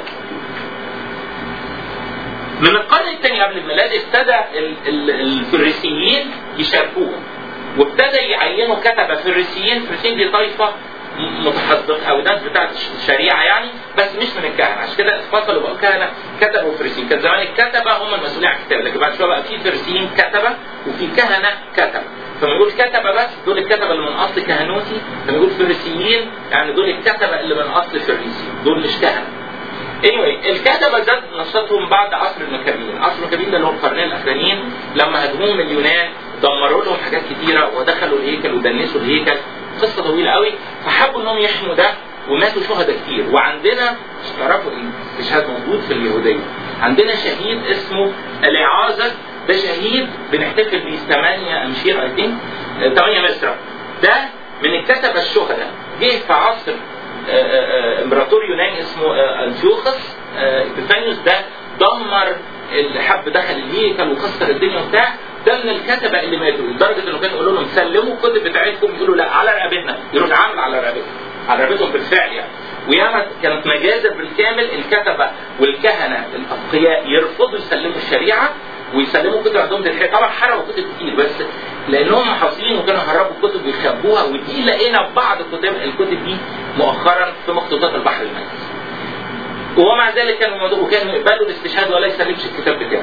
من القرن الثاني قبل الميلاد ابتدى ال- ال- الفريسيين يشاركوهم وابتدى يعينوا كتبه فريسيين فريسيين دي طائفه م- متحضر او ناس بتاعت الشريعه يعني بس مش من الكهنه عشان كده اتفصلوا بقوا كهنه كتبه وفريسيين كان زمان الكتبه هم المسؤولين عن الكتاب لكن بعد شويه بقى في فريسيين كتبه وفي كهنه كتبه فما يقول كتبه بس دول الكتبه اللي من اصل كهنوتي لما يقول فريسيين يعني دول الكتبه اللي من اصل فريسي دول مش كهنه anyway الكتبة زاد نشاطهم بعد عصر المكابين، عصر المكابين ده اللي هو القرنين الأخرانيين لما هاجموهم اليونان دمروا لهم حاجات كتيرة ودخلوا الهيكل ودنسوا الهيكل، قصة طويلة قوي فحبوا إنهم يحموا ده وماتوا شهداء كتير، وعندنا مش تعرفوا الاستشهاد موجود في اليهودية، عندنا شهيد اسمه الإعاظة ده شهيد بنحتفل بيه 8 أمشير أي ثينك 8 مصر ده من الكتبة الشهداء جه في عصر آه، آه، امبراطور يوناني اسمه آه، انتيوخس آه، ابيفانيوس ده دمر اللي حب دخل الهيكل وكسر الدنيا وبتاع ده من الكتبه اللي ماتوا لدرجه انه كانوا يقولوا لهم سلموا الكتب بتاعتكم يقولوا لا على رقبتنا يروح عامل على رقبتهم على رقبتهم بالفعل يعني وياما كانت مجازر بالكامل الكتبه والكهنه الاتقياء يرفضوا يسلموا الشريعه ويسلموا كتب عندهم تتحرق طبعا حرقوا كتب كتير بس لانهم حافظين وكانوا هربوا الكتب ويخبوها ودي لقينا في بعض الكتب الكتب دي مؤخرا في مخطوطات البحر الميت ومع ذلك كانوا وكانوا يقبلوا الاستشهاد ولا يسلمش الكتاب بتاعه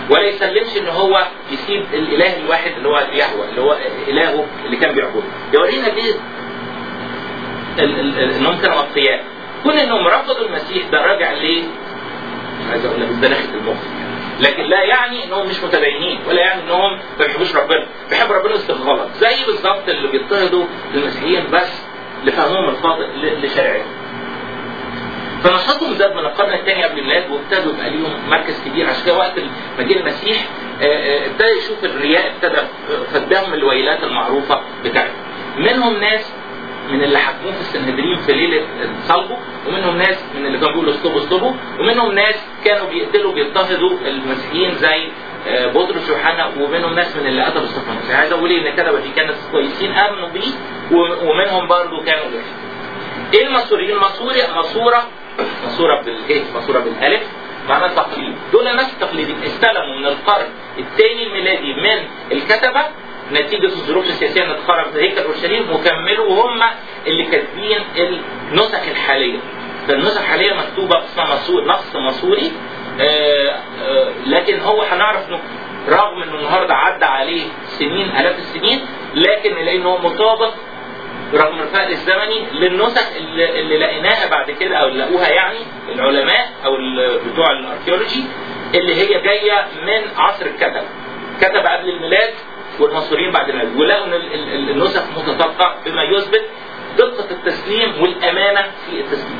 ولا يسلمش ان هو يسيب الاله الواحد اللي هو يهوه اللي هو الهه اللي كان بيعبده يورينا ليه ال- ال- ال- انهم كانوا اقوياء كون انهم رفضوا المسيح ده راجع ليه مش عايز اقول لك بلاغه المخ لكن لا يعني انهم مش متدينين ولا يعني انهم ما بيحبوش ربنا بيحب ربنا بس غلط زي بالظبط اللي بيضطهدوا المسيحيين بس لفهمهم الخاطئ ل- لشريعتهم فنشاطهم زاد من القرن الثاني قبل الميلاد وابتدوا يبقى ليهم مركز كبير عشان كده وقت مجيء المسيح آه، آه، ابتدى يشوف الرياء ابتدى فداهم الويلات المعروفه بتاعته منهم ناس من اللي حكموه في السنهدرين في ليله صلبه ومنهم ناس من اللي كانوا بيقولوا اصلبوا اصلبوا ومنهم ناس كانوا بيقتلوا بيضطهدوا المسيحيين زي آه، بطرس ويوحنا ومنهم ناس من اللي قتلوا استفانوس يعني عايز اقول ايه ان كتبه دي كانت كويسين امنوا بيه و- ومنهم برضه كانوا وحشين ايه الماسوريين؟ الماسوري ماسوره ماسوره بالايه؟ ماسوره بالالف معناها تقليد دول ناس تقليديين استلموا من القرن الثاني الميلادي من الكتبه نتيجة الظروف السياسية ان اتخرج في هيكل اورشليم وكملوا وهم اللي كاتبين النسخ الحالية. فالنسخ الحالية مكتوبة اسمها ماسور نص ماسوري آه آه لكن هو هنعرف انه رغم انه النهارده عدى عليه سنين الاف السنين لكن لانه هو مطابق رغم الفرق الزمني للنسخ اللي, اللي لقيناها بعد كده او اللي لقوها يعني العلماء او ال- بتوع الاركيولوجي اللي هي جايه من عصر الكتب كتب قبل الميلاد والمصريين بعد الميلاد ولقوا ان ال- ال- النسخ متطابقه بما يثبت دقه التسليم والامانه في التسليم.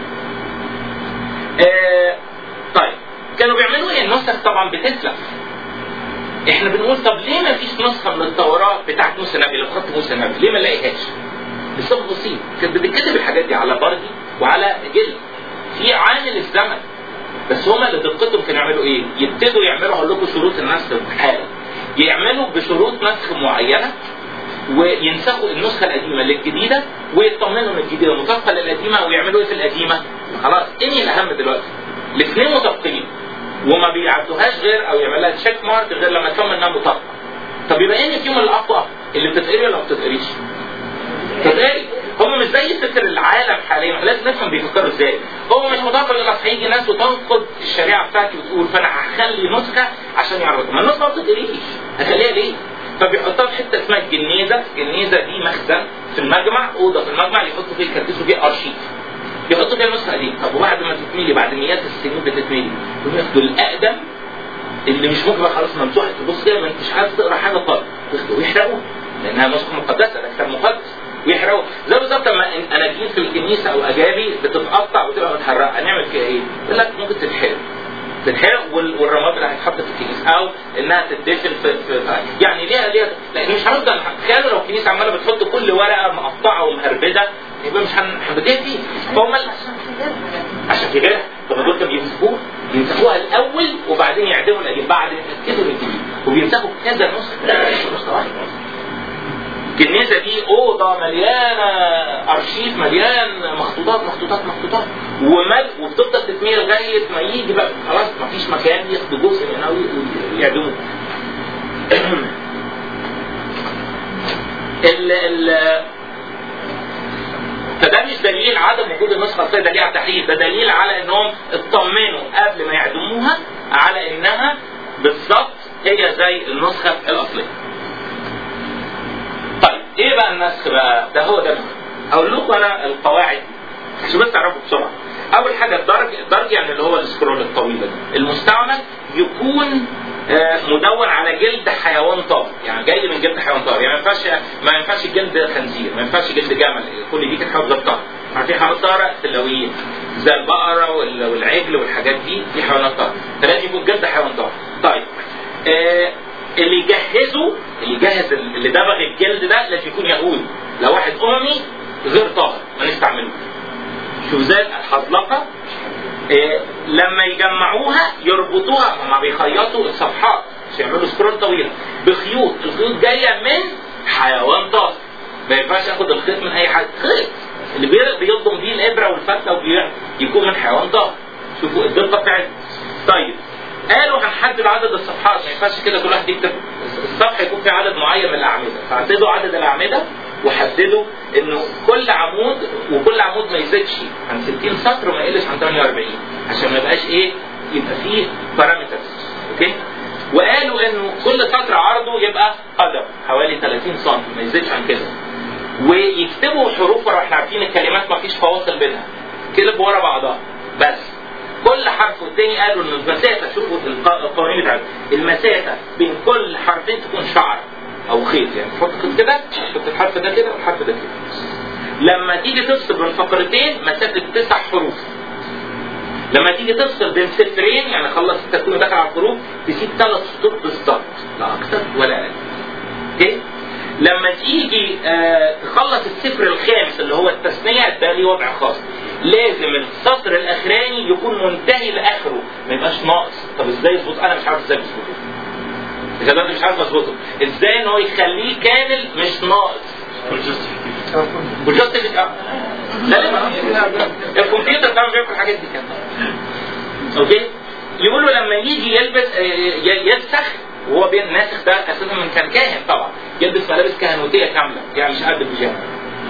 آه طيب كانوا بيعملوا ايه؟ النسخ طبعا بتتلف احنا بنقول طب ليه ما فيش نسخه من التوراه بتاعت موسى النبي اللي خط موسى النبي؟ ليه ما نلاقيهاش؟ لسبب بسيط كانت بتتكتب الحاجات دي على بردي وعلى جلد في عامل الزمن بس هما اللي دقتهم كانوا يعملوا ايه؟ يبتدوا يعملوا هقول لكم شروط النسخ حالا يعملوا بشروط نسخ معينه وينسخوا النسخه القديمه للجديده ويطمنوا ان الجديده مطابقه للقديمه ويعملوا ايه في القديمه؟ خلاص انهي الاهم دلوقتي؟ الاثنين مطابقين وما بيعدوهاش غير او يعمل لها تشيك مارك غير لما يطمن انها مطابقه. طب يبقى ايه فيهم الاقوى؟ اللي بتتقري ولا ما بتتقريش؟ كذلك هم مش زي فكر العالم حاليا إحنا لازم نفهم بيفكروا ازاي هو مش مطابق يقول لك هيجي ناس وتنقد الشريعه بتاعتي وتقول فانا هخلي نسخه عشان يعرضها ما النسخه ما بتتقريش هخليها ليه؟ فبيحطها في حته اسمها الجنيزه، الجنيزه دي مخزن في المجمع اوضه في المجمع يحطوا فيه يكدسوا فيه ارشيف يحطوا فيها النسخه دي طب وبعد ما تتملي بعد مئات السنين بتتملي يقوموا ياخدوا الاقدم اللي مش ممكن خلاص ممسوحه تبص كده ما انتش عايز تقرا حاجه خالص ياخدوا ويحرقوها لانها نسخه مقدسه ده كتاب مقدس ويحرقوا زي بالظبط لما اناجيل في الكنيسه او اجابي بتتقطع وتبقى متحرقه هنعمل فيها ايه؟ يقول لك ممكن تتحرق تتحرق وال- والرماد اللي هيتحط في الكنيسه او انها تدفن في, في, في يعني ليها ليها لان مش هنفضل تخيلوا لو الكنيسه عماله بتحط كل ورقه مقطعه ومهربده يبقى مش هن- هنبديها فيه فهم ال- عشان كده طب دول كانوا بيمسكوها بيمسكوها الاول وبعدين يعدموا القديم بعد ما يتاكدوا من الجديد وبيمسكوا كذا نسخه مش نسخه واحده الجنيزه دي اوضه مليانه ارشيف مليان مخطوطات مخطوطات مخطوطات ومل وبتفضل تتميل لغايه ما يجي بقى خلاص ما فيش مكان ياخدوا جزء منها ويعدموه. ال ال فده مش دليل عدم وجود النسخه الاصليه دليل على التحريف ده دليل على انهم اطمنوا قبل ما يعدموها على انها بالظبط هي زي النسخه الاصليه. طيب ايه بقى النسخ بقى؟ ده هو ده المهم. اقول لكم انا القواعد عشان بس تعرفوا بسرعه. اول حاجه الدرج الدرج يعني اللي هو السكرول الطويله دي. المستعمل يكون آه، مدون على جلد حيوان طاهر يعني جاي من جلد حيوان طاهر يعني ما ينفعش ما ينفعش جلد خنزير ما ينفعش جلد جمل كل دي كانت حاجات غير طاهره عارفين حيوانات طاهره سلويين زي البقره وال- والعجل والحاجات دي دي حيوانات طاهره فلازم يكون جلد حيوان طاهر طيب آه اللي يجهزه اللي يجهز اللي دبغ الجلد ده لازم يكون يهودي لو واحد اممي غير طاهر ما نستعملوش شوف زي الحزلقه إيه لما يجمعوها يربطوها هما بيخيطوا الصفحات عشان يعملوا سكرول طويله بخيوط الخيوط جايه من حيوان طاهر ما ينفعش اخد الخيط من اي حد خيط اللي بي- بيلضم بيه الابره والفتله وبي- يكون من حيوان طاهر شوفوا الدقه بتاعتها طيب قالوا هنحدد عدد الصفحات ما ينفعش كده كل واحد يكتب الصفحه يكون في عدد معين من الاعمده فحددوا عدد الاعمده وحددوا انه كل عمود وكل عمود ما يزيدش عن 60 سطر وما يقلش عن 48 عشان ما يبقاش ايه يبقى فيه بارامترز اوكي وقالوا انه كل سطر عرضه يبقى قدم حوالي 30 سم ما يزيدش عن كده ويكتبوا حروف ورا احنا عارفين الكلمات ما فيش فواصل بينها كلب ورا بعضها بس كل حرف والتاني قالوا ان المسافه شوفوا في الق- القوانين بتاعتهم المسافه بين كل حرفين تكون شعر او خيط يعني تحط خيط كده تحط الحرف ده كده والحرف ده كده لما تيجي تفصل بين فقرتين مسافه تسع حروف لما تيجي تفصل بين صفرين يعني خلص التكوين دخل على الحروف تسيب ثلاث سطور بالظبط لا اكتر ولا اقل اوكي لما تيجي آه تخلص الصفر الخامس اللي هو التثنيه ده ليه وضع خاص لازم السطر الاخراني يكون منتهي لاخره ما يبقاش ناقص طب ازاي يظبط انا مش عارف ازاي اظبطه اذا دلوقتي مش عارف اظبطه ازاي ان هو يخليه كامل مش ناقص والجاستيفيك لا لا الكمبيوتر طبعا بيعمل الحاجات دي كمان اوكي يقولوا لما يجي يلبس آه، ي- يفسخ وهو بين ناسخ ده اساسا من كان كاهن طبعا يلبس ملابس كهنوتيه كامله يعني مش قد البيجامه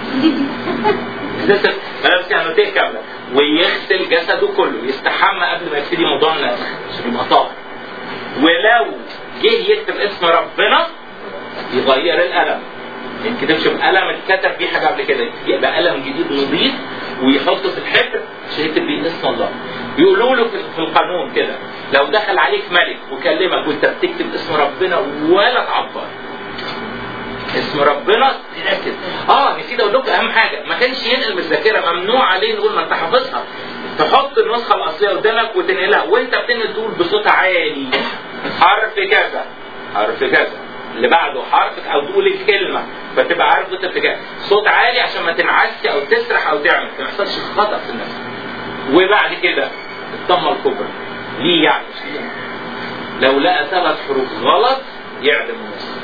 يلبس ملابس كهنوتيه كامله ويغسل جسده كله يستحمى قبل ما يبتدي موضوع النسخ عشان يبقى طاهر ولو جه يكتب اسم ربنا يغير القلم ما يتكتبش بقلم اتكتب بيه حاجه قبل كده يبقى قلم جديد نظيف ويحطه في الحبر عشان يكتب بيه اسم الله بيقولوا له في في القانون كده لو دخل عليك ملك وكلمك وانت بتكتب اسم ربنا ولا تعبر اسم ربنا تتاكد اه نسيت اقول لكم اهم حاجه ما كانش ينقل من الذاكره ممنوع عليه نقول ما انت حافظها تحط النسخه الاصليه قدامك وتنقلها وانت بتنقل تقول بصوت عالي حرف كذا حرف كذا اللي بعده حرف او تقول الكلمه فتبقى عارف انت بتتكلم صوت عالي عشان ما تنعسش او تسرح او تعمل ما يحصلش خطا في النفس وبعد كده الطمه الكبرى ليه يعني مش ليه لو لقى ثلاث حروف غلط يعدم النسخه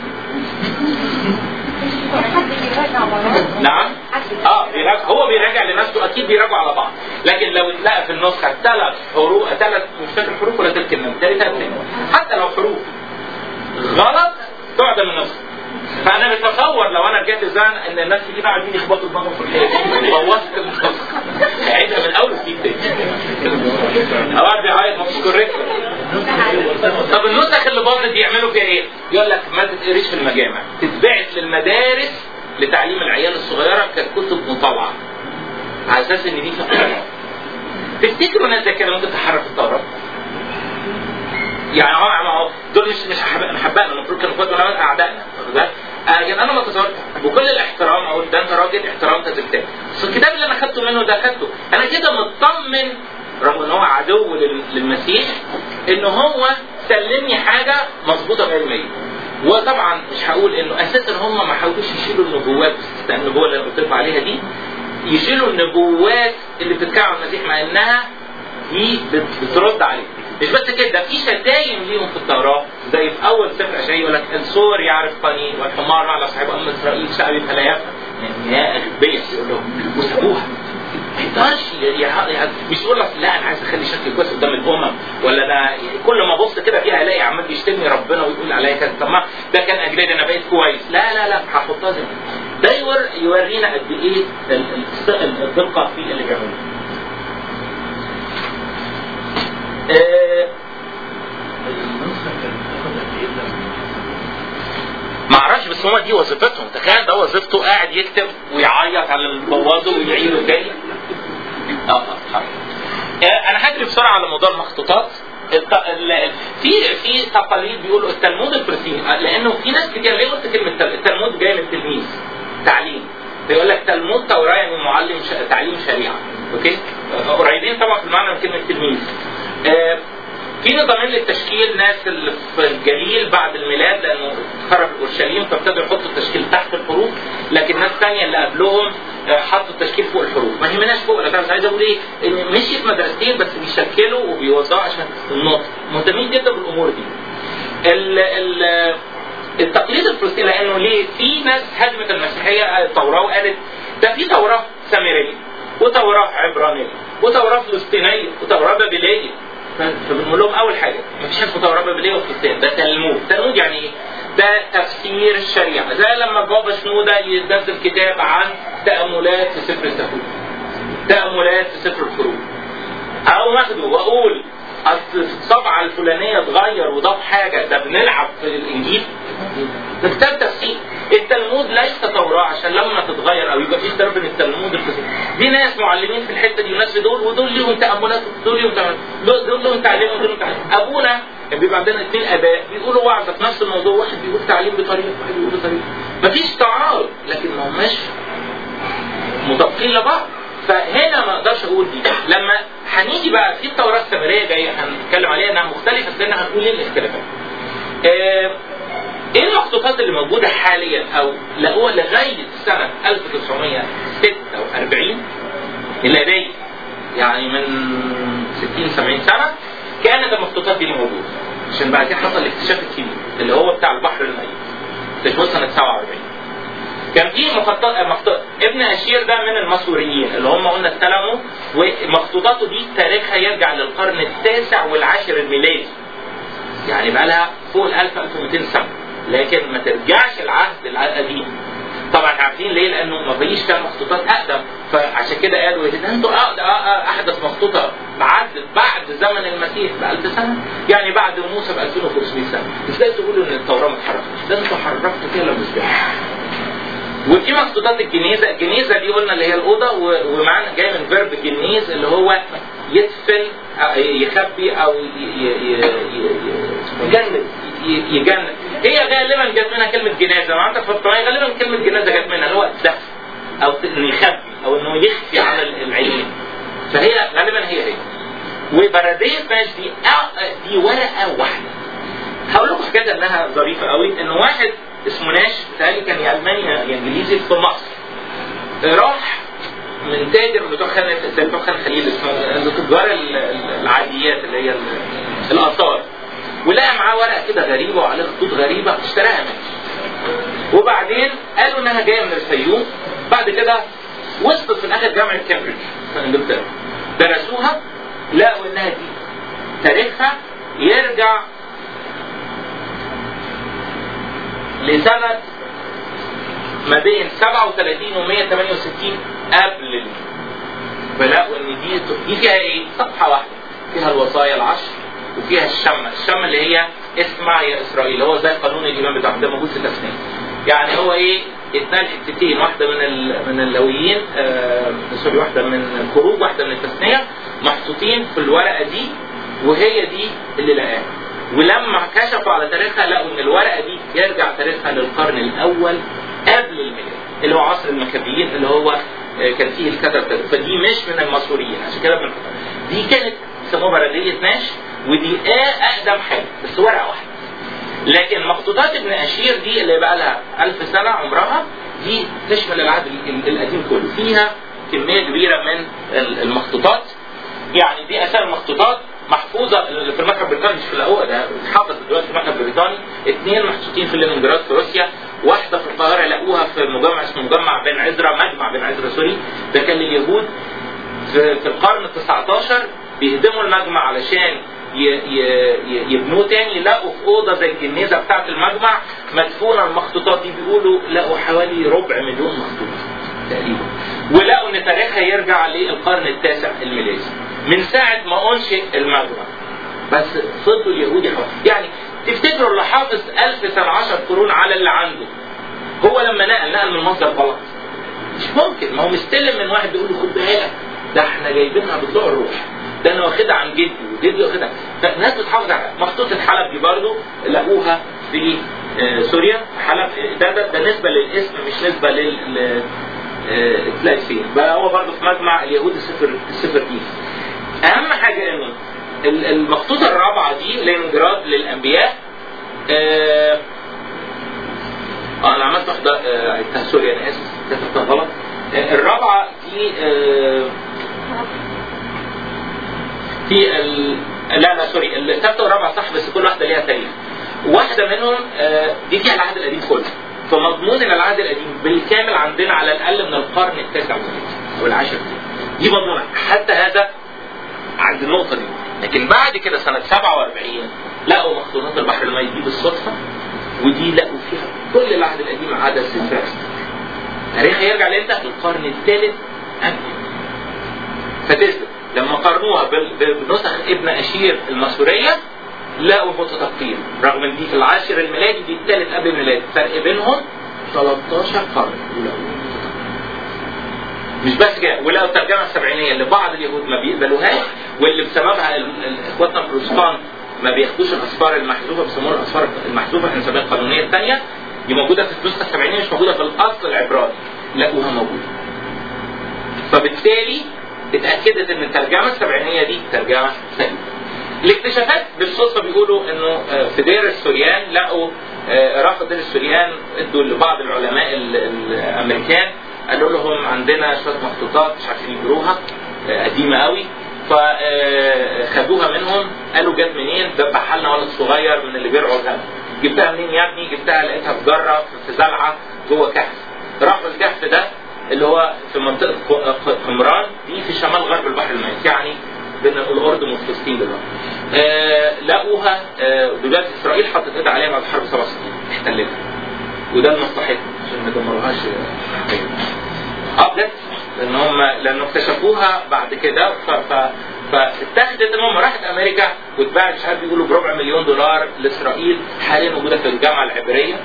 حد بيراجع وراه نعم اه بيراجع هو بيراجع لنفسه اكيد بيراجعوا على بعض لكن لو اتلقى في النسخه ثلاث حروف ثلاث مش فاكر حروف ولا ثلاث كلمات بالتالي ثلاث كلمات حتى لو حروف غلط تعدم النسخه فانا بتصور لو انا رجعت زمان ان الناس دي بقى عايزين يخبطوا دماغهم في الحيط بوظت النسخه عيدها من اول وجديد تاني اوقات بيعيط مش كوريكت طب النسخ اللي باظت بيعملوا فيها ايه؟ يقول لك ما تتقريش في المجامع تتبعت للمدارس لتعليم العيال الصغيره ككتب مطالعه على اساس ان دي فقره تفتكروا ناس زي كده ممكن تحرف التوراه؟ يعني هو ما هو دول مش مش حب- حبانا المفروض كانوا اخوات ولا اعدائنا واخد بالك؟ آه، يعني انا ما تصورت بكل الاحترام اقول ده انت راجل احترمت الكتاب بس الكتاب اللي انا خدته منه ده خدته انا كده مطمن رغم ان هو عدو لل- للمسيح ان هو سلمني حاجه مظبوطه 100% وطبعا مش هقول انه اساسا هم ما حاولوش يشيلوا النبوات باستثناء النبوه اللي انا قلت لكم عليها دي يشيلوا النبوات اللي بتتكلم عن المسيح مع انها دي بت- بترد عليه مش بس كده ده في شتايم ليهم في التوراه زي في اول سفر اشعياء يقول لك السور يعرف قنين والحمار مع صاحب ام اسرائيل شعبي فلا يفهم يعني يا اغبياء يقول لهم وسابوها ما يقدرش ي- ي- ي- مش يقول لك لا انا عايز اخلي شكلي كويس قدام الامم ولا ده كل ما ابص كده فيها الاقي عمال بيشتمني ربنا ويقول عليا كذا طب ما ده كان اجنبي انا بقيت كويس لا لا لا هحطها زي ما هي. ده يور- يورينا قد ايه ال- ال- الدقه في اللي بيعمله آه، ما اعرفش بس هو دي وظيفتهم تخيل ده وظيفته قاعد يكتب ويعيط على اللي بوظه ويعيده تاني اه اه حاضر. آه، انا هجري بسرعه على موضوع المخطوطات الت- ال- في في تقاليد بيقولوا التلمود الفلسطيني آه، لانه في ناس كتير ليه قلت كلمه تل- التلمود جاي من التلميذ تعليم فيقول لك تلمود توراه يعني معلم ش... تعليم شريعه اوكي آه، قريبين طبعا في المعنى من كلمه تلميذ آه، في نظامين للتشكيل ناس اللي في الجليل بعد الميلاد لانه خرج اورشليم فابتدوا يحطوا التشكيل تحت الحروف لكن ناس ثانيه اللي قبلهم آه، حطوا التشكيل فوق الحروف ما يهمناش فوق ولا تحت عايز اقول ايه ان مشي في مدرستين بس بيشكلوا وبيوزعوا عشان النطق مهتمين جدا بالامور دي ال ال التقليد الفلسطيني لانه ليه في ناس هدمت المسيحيه التوراه وقالت ده في توراه سامريه وتوراه عبرانيه وتوراه فلسطينيه وتوراه بابليه فبنقول لهم اول حاجه مفيش حاجه اسمها توراه بابليه وفلسطين ده تلمود تلمود يعني ايه؟ ده تفسير الشريعه زي لما بابا شنوده ينزل كتاب عن تاملات في سفر التكوين تاملات في سفر الفروج او ماخده واقول اصل الطبعه الفلانيه اتغير وضاف حاجه ده بنلعب في الانجيل ده كتاب تفسير التلمود ليس توراه عشان لما تتغير او يبقى في اختلاف بين التلمود والتفسير دي ناس معلمين في الحته دي وناس في دول ودول ليهم تاملات ودول ليهم تاملات دول دول لهم تعليم ودول لهم تعليم ابونا كان بيبقى عندنا اثنين اباء بيقولوا وعظه في نفس الموضوع واحد بيقول تعليم بطريقه واحد بيقول بطريقه مفيش تعارض لكن ما هماش مطابقين لبعض فهنا ما اقدرش اقول دي لما هنيجي بقى في التوراه السامريه جايه هنتكلم عليها انها مختلفه بس احنا هنقول ايه الاختلافات آه، ايه المخطوطات اللي موجوده حاليا او لقوها لغايه سنه 1946 ميلاديه يعني من 60 70 سنه كانت المخطوطات دي موجوده عشان بعد كده حصل الاكتشاف الكبير اللي هو بتاع البحر الميت اكتشفوه سنه 47 كان في مخطط مخطط ابن اشير ده من المسوريين اللي هم قلنا استلموا ومخطوطاته دي تاريخها يرجع للقرن التاسع والعاشر الميلادي يعني بقى لها فوق ال 1000 1200 سنه لكن ما ترجعش العهد القديم طبعا عارفين ليه؟ لانه ما فيش كان مخطوطات اقدم فعشان كده قالوا ده انتوا أقد- أ- احدث مخطوطه بعد بعد زمن المسيح ب 1000 سنه يعني بعد موسى ب 2500 سنه ازاي تقولوا ان التوراه ما اتحرفتش؟ ده انتوا حرفتوا فيها المسيح وفي مخطوطات الجنيزه، الجنيزه دي قلنا اللي هي الاوضه و- ومعنى جاي من فيرب جنيز اللي هو يدفن أو يخبي او ي- ي- ي- ي- يجند ي- يجند هي غالبا جت منها كلمه جنازه ما عندك في الطبيعي غالبا كلمه جنازه جت منها اللي هو الدفن او انه يخبي او انه يخفي عن العينين فهي غالبا هي هي وبراديه ماش دي أ- دي ورقه واحده هقول لكم حكايه انها ظريفه قوي ان واحد اسمه ناش بتهيألي كان يا الماني يا انجليزي في مصر راح من تاجر بتوع خان زي بتوع خان خليل اسمه التجار ال- ال- العاديات اللي هي ال- الاثار ولقى معاه ورقه كده غريبه وعليها خطوط غريبه اشتراها منه وبعدين قالوا انها جايه من الفيوم بعد كده وصلت في الاخر جامعه كامبريدج في انجلترا درسوها لقوا انها دي تاريخها يرجع لسنة ما بين 37 و 168 قبل ال- فلقوا ان دي دي فيها ايه؟ صفحة واحدة فيها الوصايا العشر وفيها الشمة، الشمة اللي هي اسمع يا اسرائيل هو زي قانون الايمان بتاعهم ده موجود في التسنية. يعني هو ايه؟ اتنين حتتين واحدة من ال... من اللويين آه سوري واحدة من الخروج واحدة من التثنية محطوطين في الورقة دي وهي دي اللي لقاها. ولما كشفوا على تاريخها لقوا ان الورقه دي يرجع تاريخها للقرن الاول قبل الميلاد اللي هو عصر المكابيين اللي هو آه، كان فيه الكتب ده. فدي مش من المسوريين عشان كده بن- دي كانت بيسموها برديه ناش ودي آه اقدم حاجه بس ورقه واحده لكن مخطوطات ابن اشير دي اللي بقى لها ألف سنه عمرها دي تشمل العهد ال- القديم كله فيها كميه كبيره من ال- المخطوطات يعني دي اسامي المخطوطات محفوظه اللي في المتحف البريطاني مش في الاول ده اتحفظ دلوقتي في المتحف البريطاني اثنين محطوطين في لينينجراد في روسيا واحده في القاهره لقوها في مجمع اسمه مجمع بن عزرا مجمع بن عزرا سوري ده كان لليهود في, في القرن ال 19 بيهدموا المجمع علشان ي- ي- ي- يبنوه تاني لقوا في اوضه زي الجنيزه بتاعه المجمع مدفونه المخطوطات دي بيقولوا لقوا حوالي ربع مليون مخطوطه تقريبا ولقوا ان تاريخها يرجع للقرن التاسع الميلادي من ساعه ما انشئ المجمع بس فضلوا اليهود يحفظوا يعني تفتكروا اللي حافظ ألف سنة عشر قرون على اللي عنده هو لما نقل نقل من مصدر غلط مش ممكن ما هو مستلم من واحد بيقول له خد بالك ده احنا جايبينها بطلوع الروح ده انا واخدها عن جدي وجدي واخدها فالناس بتحافظ على مخطوطة حلب دي برضه لقوها في آه، سوريا حلب ده, ده ده نسبة للاسم مش نسبة لل ل- آه، تلاقي فين بقى هو برضه في مجمع اليهود السفر السفر دي اهم حاجة انه ال- المخطوطة الرابعة دي لينجراد للانبياء آه آه، انا عملت واحدة آه، عدتها سوري انا اسف كتبتها غلط آه، الرابعة دي آه في ال... لا لا سوري الثالثة والرابعة صح بس كل واحدة ليها تاريخ واحدة منهم آه، دي فيها العهد القديم كله فمضمون ان العهد القديم بالكامل عندنا على الاقل من القرن التاسع والعشرين او العاشر دي مضمونة حتى هذا عند النقطة دي لكن بعد كده سنة 47 لقوا مخطوطات البحر الميت دي بالصدفة ودي لقوا فيها كل العهد القديم ما عدا السفر تاريخها يرجع لامتى؟ القرن الثالث قبل فتثبت لما قارنوها بال- بنسخ ابن اشير المسوريه لقوا متطابقين رغم ان دي في العاشر الميلادي دي الثالث قبل الميلاد فرق بينهم 13 قرن ولقوا مش بس كده ولقوا الترجمه السبعينيه اللي بعض اليهود ما بيقبلوهاش واللي بسببها ال- ال- اخواتنا البروتستان ما بياخدوش الاصفار المحذوفه بيسموها الاصفار المحذوفه احنا بنسميها القانونيه الثانيه دي موجوده في النسخه السبعينيه مش موجوده في الاصل العبراني لقوها موجوده فبالتالي اتاكدت ان الترجمه السبعينيه دي ترجمه سليمه الاكتشافات بالصدفه بيقولوا انه آه، في دير السوريان لقوا آه، رافض دير السوريان ادوا لبعض العلماء ال- الامريكان قالوا لهم عندنا شويه مخطوطات مش عارفين يجروها آه، قديمه قوي فخدوها منهم قالوا جت منين ذبحها لنا ولد صغير من اللي بيرعوا الغنم جبتها منين يا ابني جبتها لقيتها في جره في زلعه جوه كهف راحوا الكهف ده اللي هو في منطقه ق- ق- قمران دي في شمال غرب البحر الميت يعني بين الاردن وفلسطين دلوقتي. آه لقوها آه دلوقتي اسرائيل حطت ايدها عليها بعد حرب 67 احتلتها. وده لمصلحتهم عشان ما يدمروهاش اه بجد لان هم لانه اكتشفوها بعد كده ف... ف... فاتخذت ان هم راحت امريكا واتباعت مش عارف بيقولوا بربع مليون دولار لاسرائيل حاليا موجوده في الجامعه العبريه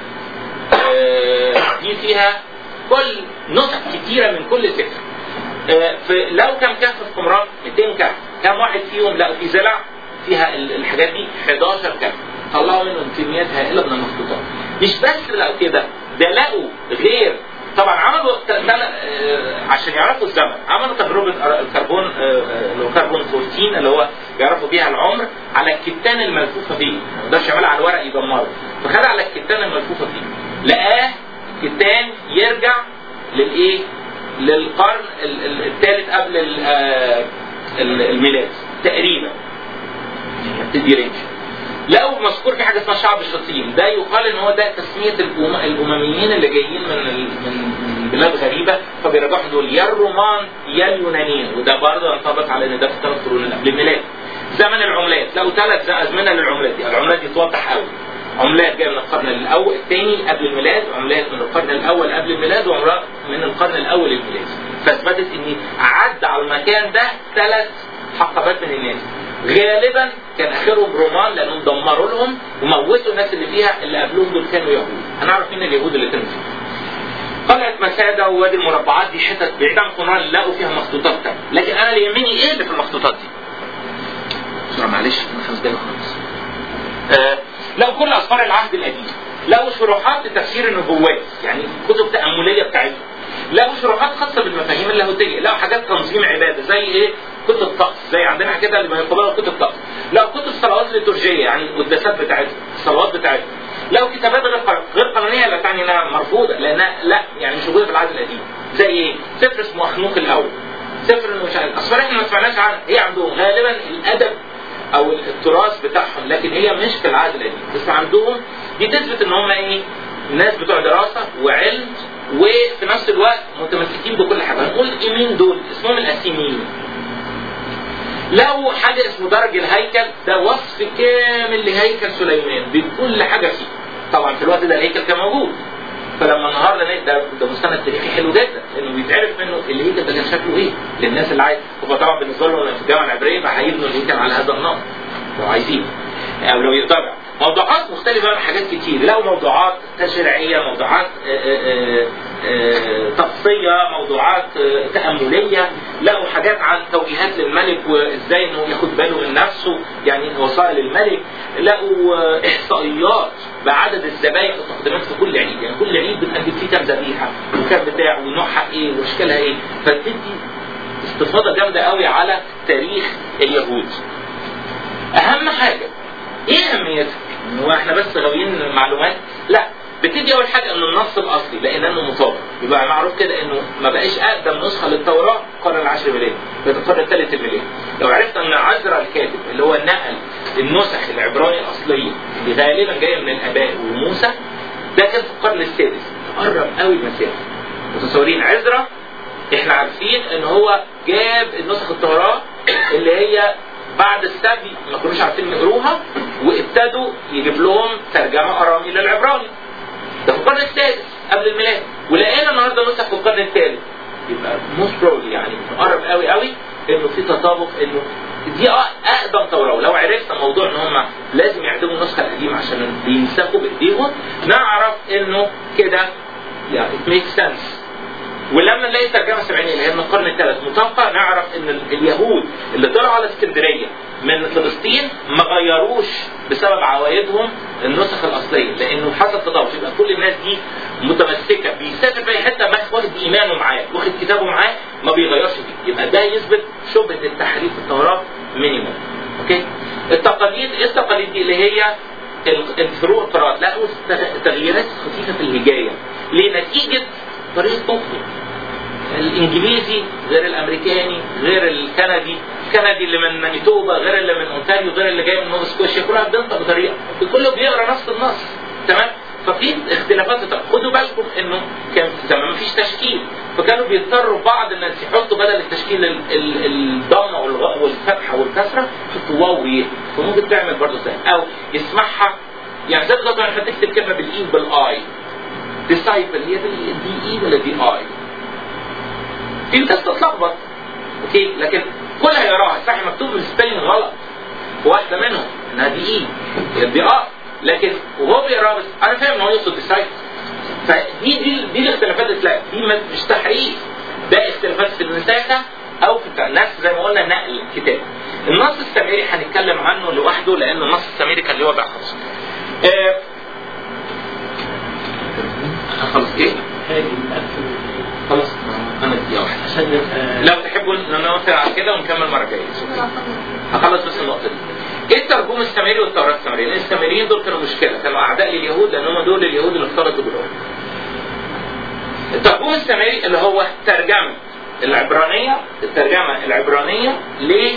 آه، دي فيها كل نسخ كتيره من كل سفر آه، في لو كم كهف في قمران 200 كهف كم واحد فيهم لقوا في زلع فيها ال- الحاجات دي 11 كهف طلعوا منهم كميات هائله من المخطوطات مش بس لقوا كده ده لقوا غير طبعا عملوا ت- تل- آه، عشان يعرفوا الزمن عملوا تجربه أر- الكربون آه، آه، اللي هو كربون 14 اللي هو يعرفوا بيها العمر على الكتان الملفوفه فيه ما يقدرش يعملها على الورق يدمره فخد على الكتان الملفوفه فيه لقاه كتان يرجع للايه؟ للقرن ال- ال- الثالث قبل ال- آه، ال- الميلاد تقريبا بتدي رينج لقوا مذكور في حاجه اسمها شعب الشطيم ده يقال ان هو ده تسميه الأم... الامميين اللي جايين من ال... من من بلاد غريبه فبيرجعوا دول يا الرومان يا اليونانيين وده برضه ينطبق على ان ده في ثلاث قرون اللي قبل الميلاد زمن العملات لقوا ثلاث ازمنه للعملات دي العملات دي توضح قوي عملات جايه من القرن الاول الثاني قبل الميلاد عملات من القرن الاول قبل الميلاد وعملات من القرن الاول الميلاد فاثبتت ان عدى على المكان ده ثلاث حقبات من الناس غالبا كان اخرهم رومان لانهم دمروا لهم وموتوا الناس اللي فيها اللي قبلهم دول كانوا يهود هنعرف مين اليهود اللي كانوا فيها قلعة مسادة ووادي المربعات دي حتت بعيدة عن قرآن لقوا فيها مخطوطات تانية لكن انا اللي يهمني ايه اللي في المخطوطات دي بسرعة معلش أنا خمس دقايق خلاص آه لقوا كل اسفار العهد القديم لقوا شروحات لتفسير النبوات يعني كتب تأملية بتاعتهم لقوا شروحات خاصة بالمفاهيم اللاهوتية لقوا حاجات تنظيم عبادة زي ايه كتب طقس زي عندنا كده اللي بيقبلوا كتب طقس لقوا كتب صلوات ليتورجية يعني القداسات بتاعتهم الصلوات بتاعتهم لقوا كتابات غير قانونية غير قانونية لا تعني انها مرفوضة لانها لا يعني مش موجودة في العهد القديم زي ايه سفر اسمه اخنوق الاول سفر انه مش عارف اصفار احنا ما سمعناش عنها هي عندهم غالبا الادب او التراث بتاعهم لكن هي مش في العهد القديم بس عندهم دي تثبت ان هم ايه ناس بتوع دراسه وعلم وفي نفس الوقت متمسكين بكل حاجه هنقول ايه مين دول اسمهم الاسيميين لو حاجه اسمه درج الهيكل ده وصف كامل لهيكل سليمان بكل حاجه فيه طبعا في الوقت ده الهيكل كان موجود فلما النهارده نلاقي ده ده مستند تاريخي حلو جدا لانه بيتعرف منه الهيكل ده كان شكله ايه للناس اللي عايز هو طبعا بالنسبه لهم في الجامعه العبريه بقى هيبنوا الهيكل على هذا النمط لو عايزين او لو يقدروا موضوعات مختلفة عن حاجات كتير لو موضوعات تشريعية موضوعات آه، آه، آه، تقصية موضوعات آه، تأملية لقوا حاجات عن توجيهات للملك وازاي انه ياخد باله من نفسه يعني وصايا للملك لقوا آه، احصائيات بعدد الذبايح والتقديمات في كل عيد يعني كل عيد بنقدم فيه كام ذبيحة وكام بتاع ونوعها ايه واشكالها ايه فتدي استفاضة جامدة قوي على تاريخ اليهود اهم حاجة ايه اهميتها؟ هو احنا بس غاويين معلومات؟ لا بتدي اول حاجه ان النص الاصلي لانه مطابق يبقى معروف كده انه ما بقاش اقدم نسخه للتوراه القرن العاشر ميلادي ده القرن الثالث الميلادي لو عرفت ان عزرا الكاتب اللي هو نقل النسخ العبراني الاصليه اللي غالبا جايه من الاباء وموسى ده كان في القرن السادس قرب قوي المسافه متصورين عزرا احنا عارفين ان هو جاب النسخ التوراه اللي هي بعد السبي ما كانوش عارفين يقروها وابتدوا يجيب لهم ترجمه ارامي للعبراني ده في القرن السادس قبل الميلاد ولقينا النهارده نسخ في القرن الثالث يبقى موست بروبلي يعني مقرب قوي قوي انه في تطابق انه دي اه اقدم توراه ولو عرفنا موضوع ان هم لازم يعدموا النسخه القديمه عشان بيمسكوا بايديهم نعرف انه كده يعني it makes sense ولما نلاقي الترجمه السبعينيه اللي هي من القرن الثالث مطابقه نعرف ان ال- اليهود اللي طلعوا على اسكندريه من فلسطين ما غيروش بسبب عوايدهم النسخ الاصليه لانه حصل تطور يبقى كل الناس دي متمسكه بيسافر في اي حته بس واخد ايمانه معاه واخد كتابه معاه ما بيغيرش فيه يبقى ده يثبت شبهه التحريف في التوراه مينيموم اوكي التقاليد ايه التقاليد دي اللي هي ال- الفروق القراءات لا والت- تغييرات خفيفه في الهجايه ليه نتيجه طريقه نطقه الانجليزي غير الامريكاني غير الكندي الكندي اللي من مانيتوبا غير اللي من اونتاريو غير اللي جاي من نوفا سكوشيا كل واحد بينطق بطريقه كله بيقرا نفس النص تمام ففي اختلافات خدوا بالكم انه كان زمان مفيش تشكيل فكانوا بيضطروا بعض الناس يحطوا بدل التشكيل ال- ال- الضمه والغ- والفتحه والكسره يحطوا واو ويه فممكن تعمل برضه زي او يسمعها يعني زي بالظبط لما تكتب كلمه بالاي بالاي ديسايبل هي دي دي اي ولا دي اي في ناس تتلخبط اوكي لكن كلها يراها صحيح مكتوب بالسبيلنج غلط واحده منهم انها دي اي هي دي اه لكن وهو بيقراها بس انا فاهم ان هو يقصد ديسايبل فدي دي دي الاختلافات الاسلام دي ما- مش تحريف ده اختلافات في النساخه او في الت- الناس زي ما قلنا نقل الكتاب النص السامري هنتكلم عنه لوحده لان النص السامري كان له وضع خاص آه، خلاص ايه هذه الأكل خلاص انا دقيقه واحده عشان نبقى لو تحبوا ان نوصل على كده ونكمل المره الجايه هخلص بس النقطه دي ايه الترجمه السامري والتوراه السامريه؟ لان السامريين دول كانوا مشكله كانوا اعداء لليهود لان هم دول اليهود اللي اختلطوا بالروم. الترجمه السامري اللي هو ترجمه العبرانيه الترجمه العبرانيه ل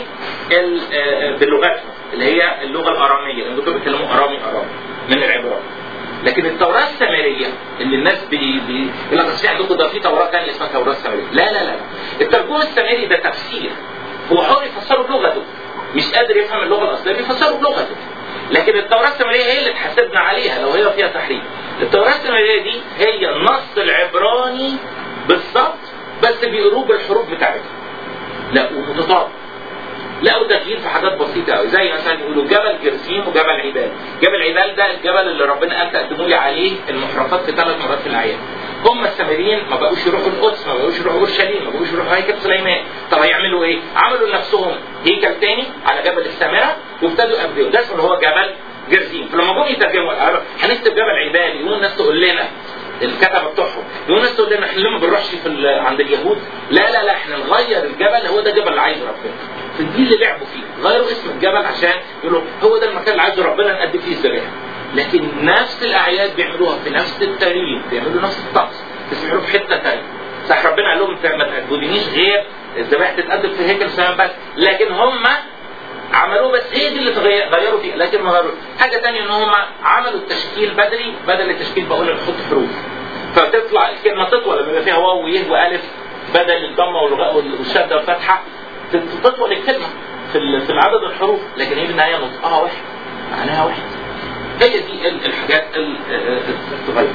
بلغتهم اللي هي اللغه الاراميه لان دول بيتكلموا ارامي ارامي من العبراني. لكن التوراه السامريه اللي الناس بي بي يقول لك أصل في عندكم ده في توراه ثانيه اسمها توراه سامريه لا لا لا الترجمه السامري ده تفسير هو حر يفسره بلغته مش قادر يفهم اللغه الاصليه بيفسره بلغته لكن التوراه السامريه هي اللي تحاسبنا عليها لو هي فيها تحريف التوراه السامريه دي هي النص العبراني بالظبط بس بيقروه بالحروف بتاعتها لا ومتطابق لقوا تغيير في حاجات بسيطة قوي زي مثلا يقولوا جبل جرسيم وجبل عبال جبل عبال ده الجبل اللي ربنا قال تقدموا لي عليه المحرقات في ثلاث مرات في العيان هم السامريين ما بقوش يروحوا القدس ما بقوش يروحوا اورشليم ما بقوش يروحوا هيكل سليمان طب هيعملوا ايه؟ عملوا لنفسهم هيكل تاني على جبل السامره وابتدوا يبدوا ده اسمه اللي هو جبل جرسيم فلما جم يترجموا قالوا هنكتب جبل عبال يقوموا الناس تقول لنا الكتبه بتوعهم يقوموا الناس تقول لنا احنا ليه ما بنروحش في ال- عند اليهود لا لا لا احنا نغير الجبل هو ده الجبل اللي عايزه ربنا فدي اللي لعبوا فيه غيروا اسم الجبل عشان يقولوا هو ده المكان اللي عايزه ربنا نقدم فيه الذبائح لكن نفس الاعياد بيعملوها في نفس التاريخ بيعملوا نفس الطقس بس بيعملوا في حته ثانيه صح ربنا قال لهم انت ما تعبدونيش غير الذبائح تتقدم في هيكل سليمان بس لكن هم عملوه بس هي دي اللي تغير- غيروا فيه لكن ما غيروا حاجه ثانيه ان هم عملوا التشكيل بدري بدل التشكيل بقول لك حط حروف فتطلع الكلمه تطول لما يبقى فيها واو ويه والف بدل الضمه والغ- والشده والفتحه تت- تطول الكلمه في ال- في العدد الحروف لكن هي بالنهايه نطقها واحد معناها واحد هي دي ال- الحاجات ال- آه، التغير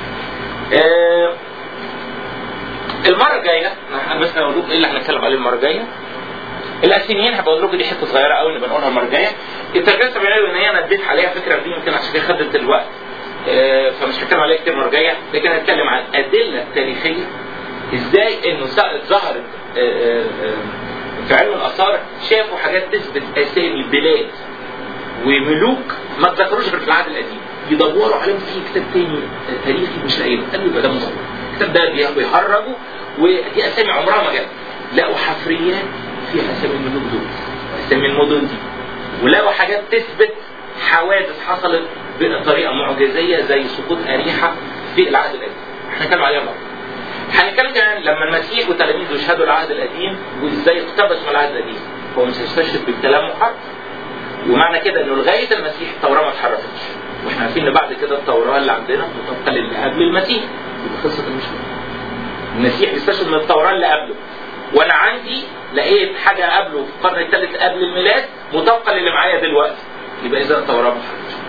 آه، المره الجايه انا بس اقول لكم ايه اللي هنتكلم عليه المره الجايه الاسينيين هبقول لكم دي حته صغيره قوي نبقى نقولها المره الجايه الترجمه السبعينيه اليونانيه انا اديت عليها فكره دي يمكن عشان كده خدت الوقت آه، فمش هتكلم عليها كتير المره الجايه لكن هتكلم عن الادله التاريخيه ازاي انه س- ظهرت آه، آه، آه، في علم الاثار شافوا حاجات تثبت اسامي بلاد وملوك ما اتذكروش غير في العهد القديم يدوروا عليهم في كتاب تاني آه، تاريخي مش لاقيينه قالوا يبقى ده مصور الكتاب ده بي- بيهرجوا ودي اسامي عمرها ما جت لقوا حفريات فيها اسامي الملوك دول اسامي المدن دي ولقوا حاجات تثبت حوادث حصلت بطريقه معجزيه زي سقوط اريحه في العهد القديم احنا هنتكلم عليها مره هنتكلم كمان لما المسيح وتلاميذه يشهدوا العهد القديم وازاي اقتبسوا من العهد القديم هو مش هيستشهد بالكلام محرف ومعنى كده انه لغايه المسيح التوراه ما اتحرفتش واحنا عارفين ان بعد كده التوراه اللي عندنا مطابقه للي قبل المسيح ودي خلصت المشكله المسيح بيستشهد من التوراه اللي قبله وانا عندي لقيت حاجه قبله في القرن الثالث قبل الميلاد مطابقه للي معايا دلوقتي يبقى اذا التوراه ما اتحرفتش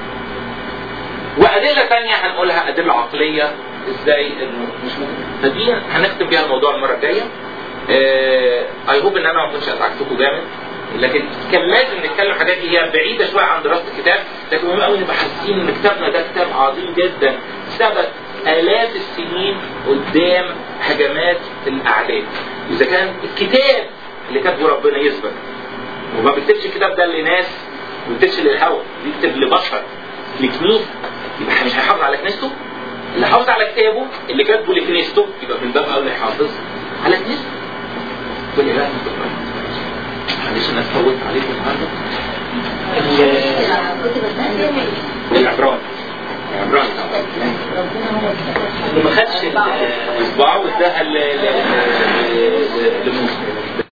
وادله ثانيه هنقولها ادله عقليه ازاي انه مش ممكن فدي هنختم بيها الموضوع المره الجايه اي هوب ان انا ما كنتش ازعجتكم جامد لكن كان لازم نتكلم الحاجات دي هي بعيده شويه عن دراسه الكتاب لكن مهم قوي نبقى حاسين ان كتابنا ده كتاب عظيم جدا ثبت الاف السنين قدام هجمات الاعداء اذا كان الكتاب اللي كاتبه ربنا يثبت وما بيكتبش الكتاب ده لناس ما بيكتبش للهوى بيكتب لبشر لكنيسه يبقى مش هيحافظ على كنيسته اللي حافظ على كتابه اللي كاتبه لكنيسته يبقى من باب اولى يحافظ على كنيسته كل ده معلش انا فوت عليكم النهارده العبران العبران طبعا اللي ما خدش ال- اصبعه واداها ل- ل- ل- لموسى